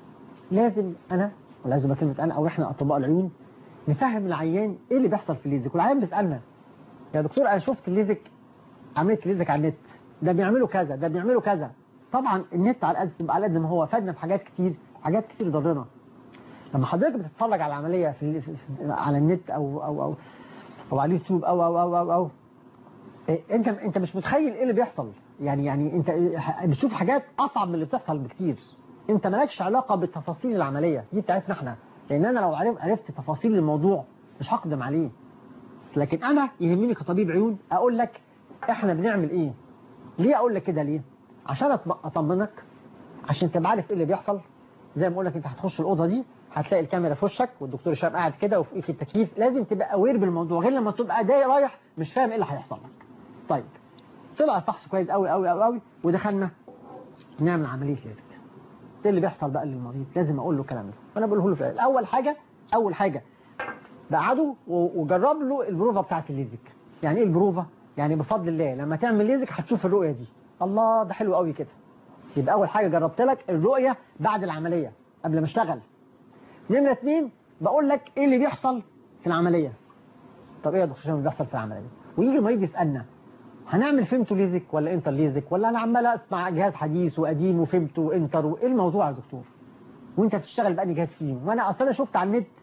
لازم انا ولازم كلمة انا او احنا اطباء العيون نفهم العيان ايه اللي بيحصل في الليزك والعيان بيسالنا يا دكتور انا شفت الليزك عملت ليزك على النت ده بيعملوا كذا ده بيعملوا كذا طبعا النت على قد على قد ما هو فادنا في حاجات كتير حاجات كتير ضرنا لما حضرتك بتتفرج على العمليه في, في, في على النت او او او او على اليوتيوب او او او او, أو إيه، انت انت مش متخيل ايه اللي بيحصل يعني يعني انت بتشوف حاجات اصعب من اللي بتحصل بكتير انت مالكش علاقه بتفاصيل العمليه دي بتاعتنا احنا لان انا لو عرفت عرفت تفاصيل الموضوع مش هقدم عليه لكن انا يهمني كطبيب عيون اقول لك احنا بنعمل ايه ليه اقول لك كده ليه عشان أطم- اطمنك عشان تبقى عارف ايه اللي بيحصل زي ما اقول لك انت هتخش الاوضه دي هتلاقي الكاميرا في وشك والدكتور هشام قاعد كده وفوقيك التكييف لازم تبقى اوير بالموضوع غير لما تبقى جاي رايح مش فاهم ايه اللي هيحصل لك طيب طلع الفحص كويس قوي قوي قوي قوي ودخلنا نعمل عمليه ليزك ايه اللي بيحصل بقى للمريض لازم اقول له الكلام ده وانا بقوله له في الأول. اول حاجه اول حاجه بقعده و- وجرب له البروفه بتاعت الليزك يعني ايه البروفه يعني بفضل الله لما تعمل ليزك هتشوف الرؤيه دي الله ده حلو قوي كده يبقى اول حاجه جربت لك الرؤيه بعد العمليه قبل ما اشتغل نمره اتنين بقول لك ايه اللي بيحصل في العمليه طب ايه يا دكتور هشام اللي بيحصل في العمليه ويجي المريض يسالنا هنعمل فيمتو ليزك ولا انتر ليزك ولا انا عمال اسمع جهاز حديث وقديم وفيمتو وانتر وايه الموضوع يا دكتور وانت بتشتغل بأني جهاز فيهم وانا اصلا شفت على النت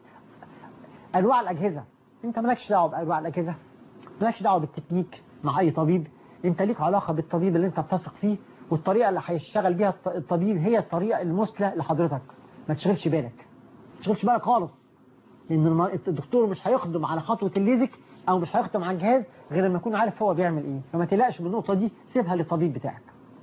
انواع الاجهزه انت مالكش دعوه بانواع الاجهزه مالكش دعوه بالتكنيك مع اي طبيب انت ليك علاقه بالطبيب اللي انت بتثق فيه والطريقه اللي هيشتغل بيها الط- الطبيب هي الطريقه المثلى لحضرتك ما تشغلش بالك ما تشغلش بالك خالص لان الم- الدكتور مش هيخدم على خطوه الليزك او مش هيخدم على الجهاز غير لما يكون عارف هو بيعمل ايه فما تقلقش من النقطه دي سيبها للطبيب بتاعك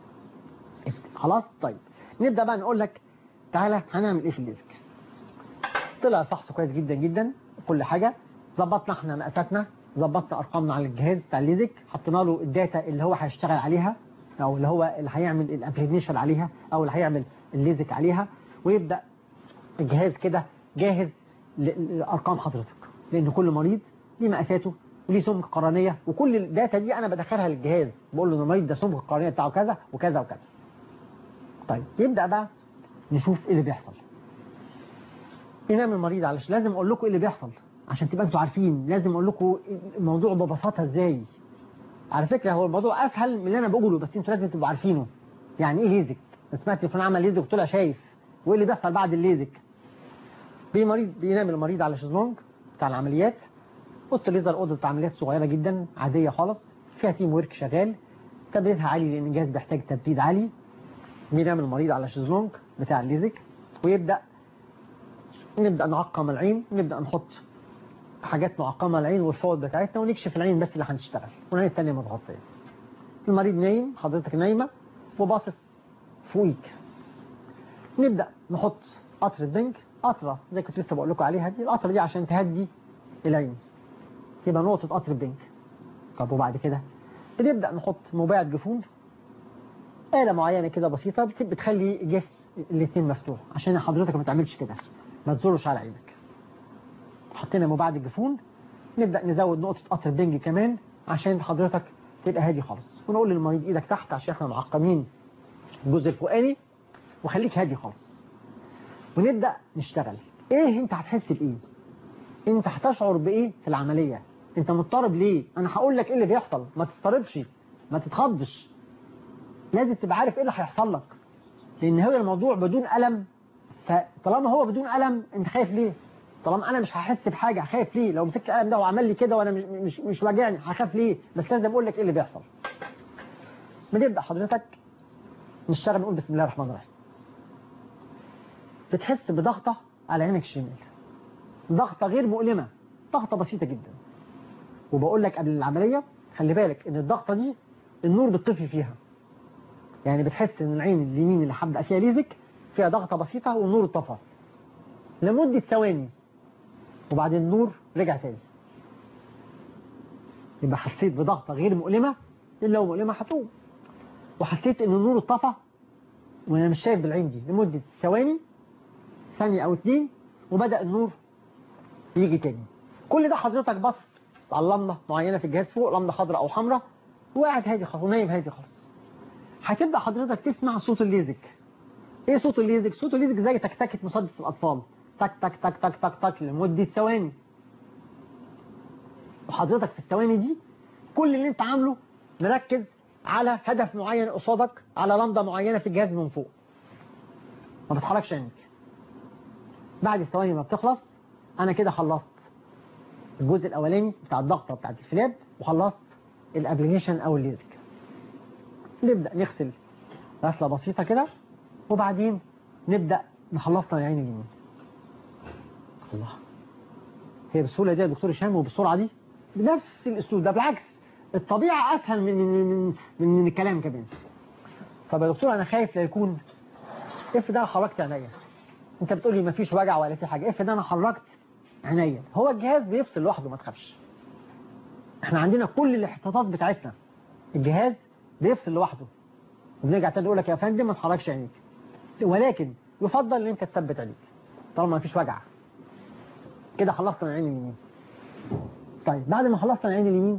خلاص طيب نبدا بقى نقول لك تعالى هنعمل ايه في الليزك طلع الفحص كويس جدا جدا كل حاجه ظبطنا احنا مقاساتنا ظبطنا ارقامنا على الجهاز بتاع الليزك حطينا له الداتا اللي هو هيشتغل عليها او اللي هو اللي هيعمل الابليكيشن عليها او اللي هيعمل الليزك عليها ويبدا الجهاز كده جاهز ل- لارقام حضرتك لان كل مريض ليه مقاساته وليه سمك قرنيه وكل الداتا دي انا بدخلها للجهاز بقول له ان المريض ده سمك القرنيه بتاعه كذا وكذا وكذا طيب يبدا بقى نشوف ايه اللي بيحصل ينام المريض علشان لازم اقول لكم ايه اللي بيحصل عشان تبقى انتوا عارفين لازم اقول لكم الموضوع ببساطه ازاي على فكره هو الموضوع اسهل من اللي انا بقوله بس انتوا لازم تبقوا عارفينه يعني ايه ليزك سمعت فلان عمل ليزك وطلع شايف وايه اللي بيحصل بعد الليزك في مريض بينام المريض على شезлونج بتاع العمليات اوضه الليزر اوضه عمليات صغيره جدا عاديه خالص فيها تيم ورك شغال تبريدها عالي لان الجهاز بيحتاج تبريد عالي بينام المريض على شезлونج بتاع الليزك ويبدا نبدا نعقم العين نبدا نحط حاجات معقمه العين والفوط بتاعتنا ونكشف العين بس اللي هنشتغل والعين الثانيه متغطيه المريض نايم حضرتك نايمه وباصص فوقيك نبدا نحط قطره بنج قطره زي كنت لسه بقول لكم عليها دي القطره دي عشان تهدي العين يبقى نقطه قطر بنج طب وبعد كده بنبدا نحط مبيعد جفون آلة معينة كده بسيطة بت- بتخلي جسم الاثنين مفتوح عشان حضرتك ما تعملش كده ما تزورش على عينك حطينا مبعد الجفون نبدأ نزود نقطة قطر بنج كمان عشان حضرتك تبقى هادي خالص ونقول للمريض ايدك تحت عشان احنا معقمين الجزء الفوقاني وخليك هادي خالص ونبدأ نشتغل ايه انت هتحس بايه انت هتشعر بايه في العملية انت مضطرب ليه انا هقول لك ايه اللي بيحصل ما تضطربش ما تتخضش لازم تبقى عارف ايه اللي هيحصل لك لان هو الموضوع بدون ألم فطالما هو بدون ألم انت خايف ليه طالما انا مش هحس بحاجه هخاف ليه لو مسكت القلم ده وعمل لي كده وانا مش مش مش واجعني هخاف ليه بس لازم اقول لك ايه اللي بيحصل بنبدا حضرتك نشتغل نقول بسم الله الرحمن الرحيم بتحس بضغطه على عينك الشمال ضغطه غير مؤلمه ضغطه بسيطه جدا وبقول لك قبل العمليه خلي بالك ان الضغطه دي النور بيطفي فيها يعني بتحس ان العين اليمين اللي هبدا فيها ليزك فيها ضغطه بسيطه والنور اتطفى لمده ثواني وبعدين النور رجع تاني يبقى حسيت بضغطه غير مؤلمه الا ومؤلمه هتقوم وحسيت ان النور اتطفى وانا مش شايف بالعين دي لمده ثواني ثانيه او اتنين وبدا النور يجي تاني كل ده حضرتك بص على لمبه معينه في الجهاز فوق لمبه خضراء او حمراء وقاعد هادي خالص ونايم هادي خالص هتبدا حضرتك تسمع صوت الليزك ايه صوت الليزك صوت الليزك زي تكتكه مسدس الاطفال تك تك تك تك تك تك لمده ثواني وحضرتك في الثواني دي كل اللي انت عامله مركز على هدف معين قصادك على لمبه معينه في الجهاز من فوق ما بتحركش عينك بعد الثواني ما بتخلص انا كده خلصت الجزء الاولاني بتاع الضغطه بتاعت الفلاب وخلصت الابليكيشن او الليزك نبدا نغسل غسله بسيطه كده وبعدين نبدا نخلصنا العين اليمين الله هي بالسهوله دي يا دكتور هشام وبالسرعه دي بنفس الاسلوب ده بالعكس الطبيعه اسهل من من من, من, من الكلام كمان طب يا دكتور انا خايف لا يكون افرض انا حركت عينيا انت بتقول لي مفيش وجع ولا في حاجه افرض انا حركت عينيا هو الجهاز بيفصل لوحده ما تخافش احنا عندنا كل الاحتياطات بتاعتنا الجهاز بيفصل لوحده وبنرجع تاني نقول لك يا فندم ما تحركش عينيك ولكن يفضل ان انت تثبت عينيك طالما مفيش وجع كده خلصنا العين اليمين طيب بعد ما خلصنا العين اليمين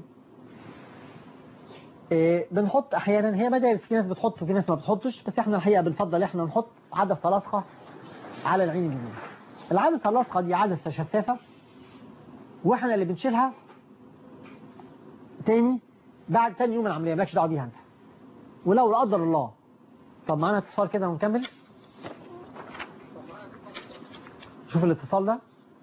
إيه بنحط احيانا هي مدارس في ناس بتحط وفي ناس ما بتحطش بس احنا الحقيقه بنفضل احنا نحط عدسه لاصقه على العين اليمين العدسه اللاصقه دي عدسه شفافه واحنا اللي بنشيلها تاني بعد تاني يوم العمليه مالكش دعوه بيها انت ولو لا قدر الله طب معانا اتصال كده ونكمل شوف الاتصال ده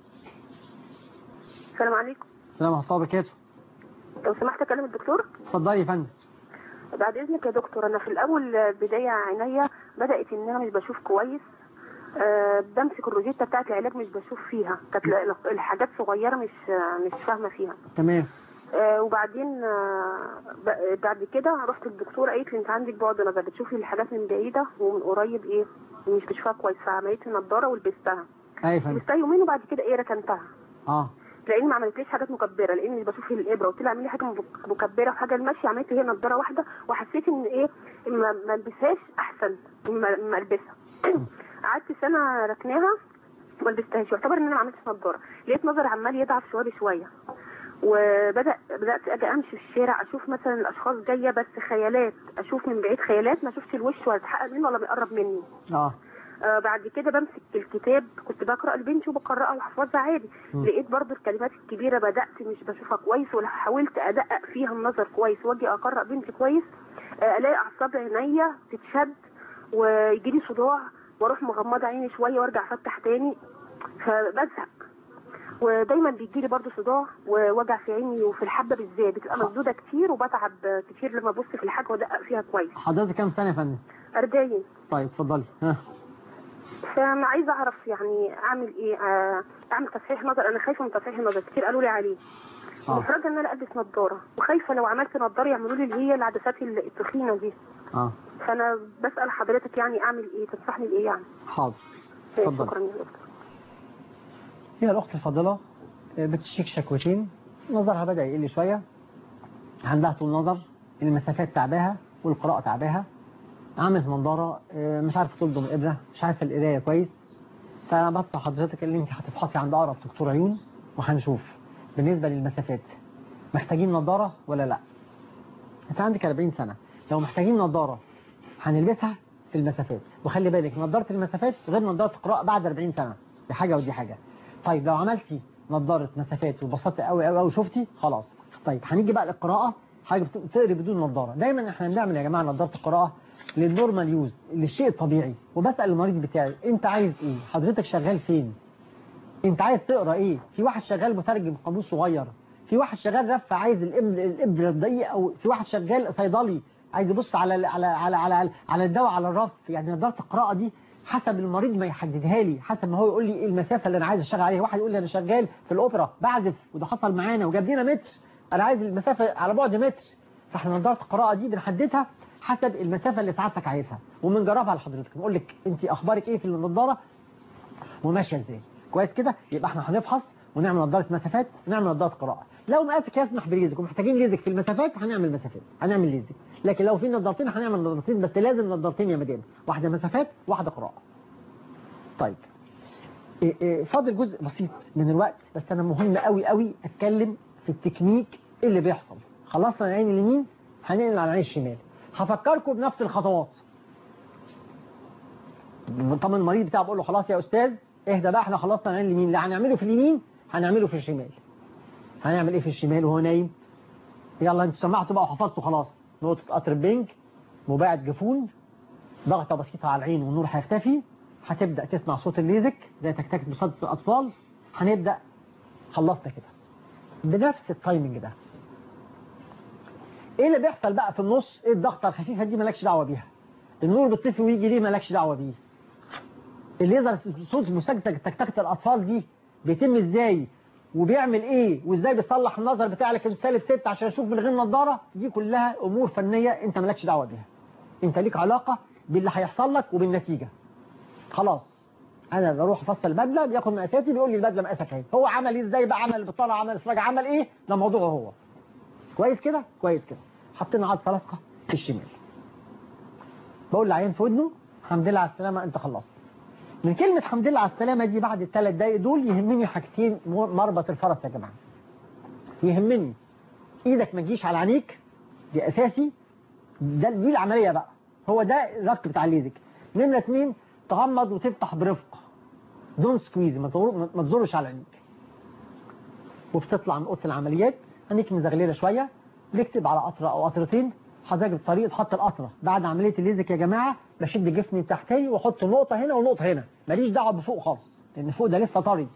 السلام عليكم السلام ورحمه الله وبركاته لو سمحت اكلم الدكتور اتفضلي يا فندم بعد اذنك يا دكتور انا في الاول بدايه عينيا بدات ان انا مش بشوف كويس أه بمسك الروجيتا بتاعت العلاج مش بشوف فيها كانت الحاجات صغيره مش مش فاهمه فيها تمام أه وبعدين أه بعد كده رحت للدكتوره قالت لي انت عندك بعد نظر بتشوفي الحاجات من بعيده ومن قريب ايه مش بتشوفها كويس فعملت لي نضاره ولبستها ايوه فندم لبستها يومين وبعد كده ايه ركنتها اه لان ما عملتليش حاجات مكبره لان مش بشوف الابره قلت لها اعملي حاجه مكبره وحاجه المشي عملت هي نضاره واحده وحسيت ان ايه ما البسهاش احسن ما البسها قعدت سنه ركناها ما لبستهاش يعتبر ان انا ما عملتش نضاره لقيت نظري عمال يضعف شويه بشويه وبدا بدات اجي امشي في الشارع اشوف مثلا الاشخاص جايه بس خيالات اشوف من بعيد خيالات ما اشوفش الوش ولا اتحقق منه ولا بيقرب مني اه آه بعد كده بمسك الكتاب كنت بقرا لبنتي وبقراها وحفظها عادي م. لقيت برضو الكلمات الكبيره بدات مش بشوفها كويس ولا حاولت ادقق فيها النظر كويس واجي اقرا بنتي كويس آه الاقي اعصاب عينيا تتشد ويجي لي صداع واروح مغمضه عيني شويه وارجع افتح تاني فبزهق ودايما بيجي لي برضو صداع ووجع في عيني وفي الحبه بالذات بتبقى مسدوده كتير وبتعب كتير لما ابص في الحاجه وادقق فيها كويس حضرتك كام سنه يا فندم 40 طيب اتفضلي ها فانا عايزه اعرف يعني اعمل ايه آه اعمل تصحيح نظر انا خايفه من تصحيح النظر كتير قالوا لي عليه آه. محرجه ان انا البس نظاره وخايفه لو عملت نظاره يعملوا لي اللي هي العدسات التخينه دي اه فانا بسال حضرتك يعني اعمل ايه تنصحني بايه يعني حاضر إيه، اتفضل. شكرا يا دكتور هي الأخت الفاضلة بتشيك شكوتين نظرها بدأ يقل شوية عندها طول نظر المسافات تعباها والقراءة تعباها عملت منظارة آه، مش عارفة تلضم الإبرة مش عارفة القراية كويس فبنصح حضرتك اللي انت هتفحصي عند أقرب دكتور عيون وهنشوف بالنسبة للمسافات محتاجين نظارة ولا لا انت عندك 40 سنة لو محتاجين نظارة هنلبسها في المسافات وخلي بالك نظارة المسافات غير نظارة القراءة بعد 40 سنة دي حاجة ودي حاجة طيب لو عملتي نظارة مسافات وبسطت قوي قوي قوي شفتي خلاص طيب هنيجي بقى للقراءة حاجة بت- بتقري بدون نظارة دايما احنا بنعمل يا جماعة نظارة القراءة للنورمال يوز للشيء الطبيعي وبسأل المريض بتاعي انت عايز ايه حضرتك شغال فين انت عايز تقرا ايه في واحد شغال مترجم قاموس صغير في واحد شغال رف عايز الإبر الابره الضيقه او في واحد شغال صيدلي عايز يبص على ال- على على على على الدواء على الرف يعني نظاره القراءه دي حسب المريض ما يحددها لي حسب ما هو يقول لي ايه المسافه اللي انا عايز اشتغل عليها واحد يقول لي انا شغال في الاوبرا بعزف وده حصل معانا وجاب لنا متر انا عايز المسافه على بعد متر فاحنا نظاره القراءه دي بنحددها حسب المسافه اللي سعادتك عايزها وبنجربها لحضرتك نقول لك انت اخبارك ايه في النظاره وماشيه ازاي كويس كده يبقى احنا هنفحص ونعمل نظاره مسافات ونعمل نظاره قراءه لو مقاسك يسمح بليزك ومحتاجين ليزك في المسافات هنعمل مسافات هنعمل ليزك لكن لو في نظارتين هنعمل نظارتين بس لازم نظارتين يا مدام واحده مسافات واحده قراءه طيب إيه إيه فاضل جزء بسيط من الوقت بس انا مهم قوي قوي اتكلم في التكنيك اللي بيحصل خلصنا العين اليمين هننقل على العين الشمال هفكركم بنفس الخطوات طبعا المريض بتاعه بقول له خلاص يا استاذ اهدى بقى احنا خلصنا العين اليمين اللي هنعمله في اليمين هنعمله في الشمال هنعمل ايه في الشمال وهو نايم يلا انتوا سمعتوا بقى وحفظتوا خلاص نقطة قطر بينج مباعد جفون ضغطة بسيطة على العين والنور هيختفي هتبدأ تسمع صوت الليزك زي تكتكة مسدس الأطفال هنبدأ خلصنا كده بنفس التايمنج ده ايه اللي بيحصل بقى في النص ايه الضغطة الخفيفة دي مالكش دعوة بيها النور بيطفي ويجي ليه مالكش دعوة بيه الليزر صوت مسدس تكتكة الأطفال دي بيتم ازاي وبيعمل ايه وازاي بيصلح النظر بتاعك سالب 6 عشان اشوف من غير نظاره دي كلها امور فنيه انت مالكش دعوه بيها انت ليك علاقه باللي هيحصل لك وبالنتيجه خلاص انا بروح افصل البدله بياخد مقاساتي بيقول لي البدله مقاسك اهي هو عمل ايه ازاي بقى عمل بالطلع عمل اسراج عمل ايه ده موضوعه هو كويس كده كويس كده حطينا عدسه لاصقه في الشمال بقول لعيان في ودنه الحمد لله على السلامه انت خلصت من كلمة الحمد لله على السلامة دي بعد الثلاث دقايق دول يهمني حاجتين مربط الفرس يا جماعة يهمني ايدك ما تجيش على عينيك دي اساسي ده دي العملية بقى هو ده الرك بتاع الليزك نمرة اتنين تغمض وتفتح برفق دون سكويز ما ما تزورش على عينيك وبتطلع من اوضه العمليات عينيك مزغلله شويه بنكتب على قطره او قطرتين حضرتك بطريقه حط القطره بعد عمليه الليزك يا جماعه بشد جفني تحتي واحط نقطه هنا ونقطه هنا ماليش دعوه بفوق خالص لان فوق ده لسه طري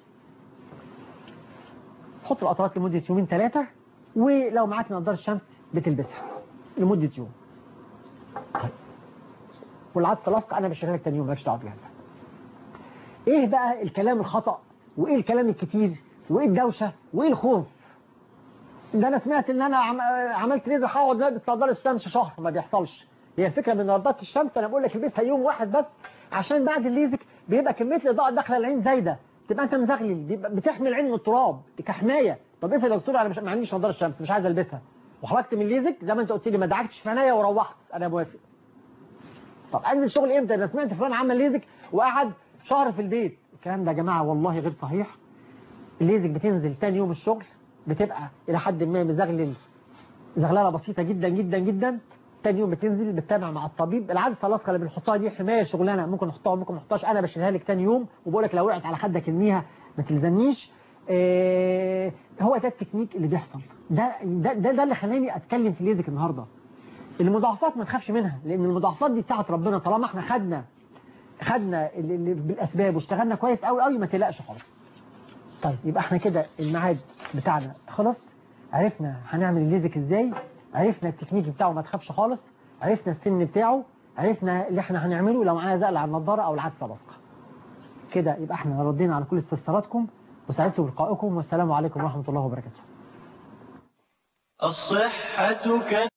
تحط القطرات لمده يومين ثلاثه ولو معاك نظاره شمس بتلبسها لمده يوم طيب والعدسه لاصقه انا بشغلك تاني يوم مالكش دعوه بيها ايه بقى الكلام الخطا وايه الكلام الكتير وايه الدوشه وايه الخوف ده انا سمعت ان انا عملت ليزر هقعد لابس نظاره الشمس شهر ما بيحصلش هي الفكره من نظارات الشمس انا بقول لك البسها يوم واحد بس عشان بعد الليزك بيبقى كميه الاضاءه داخله العين زايده تبقى انت مزغلل بتحمي العين من التراب كحمايه طب افرض يا دكتور انا مش ما عنديش نظاره الشمس مش عايز البسها وخرجت من الليزك زي ما انت قلت لي ما دعكتش في عينيا وروحت انا موافق طب انزل شغل امتى انا سمعت فلان عمل ليزك وقعد شهر في البيت الكلام ده يا جماعه والله غير صحيح الليزك بتنزل تاني يوم الشغل بتبقى إلى حد ما مزغلل زغلله بسيطة جدا جدا جدا تاني يوم بتنزل بتتابع مع الطبيب العدسه اللاصقه اللي بنحطها دي حمايه شغلانه ممكن نحطها ممكن ما نحطهاش انا بشيلها لك تاني يوم وبقول لك لو وقعت على خدك ارميها ما تلزمنيش آه هو ده التكنيك اللي بيحصل ده ده ده, ده اللي خلاني اتكلم في ليزك النهارده المضاعفات ما تخافش منها لان المضاعفات دي بتاعت ربنا طالما احنا خدنا خدنا اللي بالاسباب واشتغلنا كويس قوي قوي ما تقلقش خالص طيب يبقى احنا كده الميعاد بتاعنا خلص عرفنا هنعمل الليزك ازاي عرفنا التكنيك بتاعه ما تخافش خالص عرفنا السن بتاعه عرفنا اللي احنا هنعمله لو معانا زقل على النضاره او العدسه لاصقه كده يبقى احنا ردينا على كل استفساراتكم وسعدت بلقائكم والسلام عليكم ورحمه الله وبركاته الصحة كنز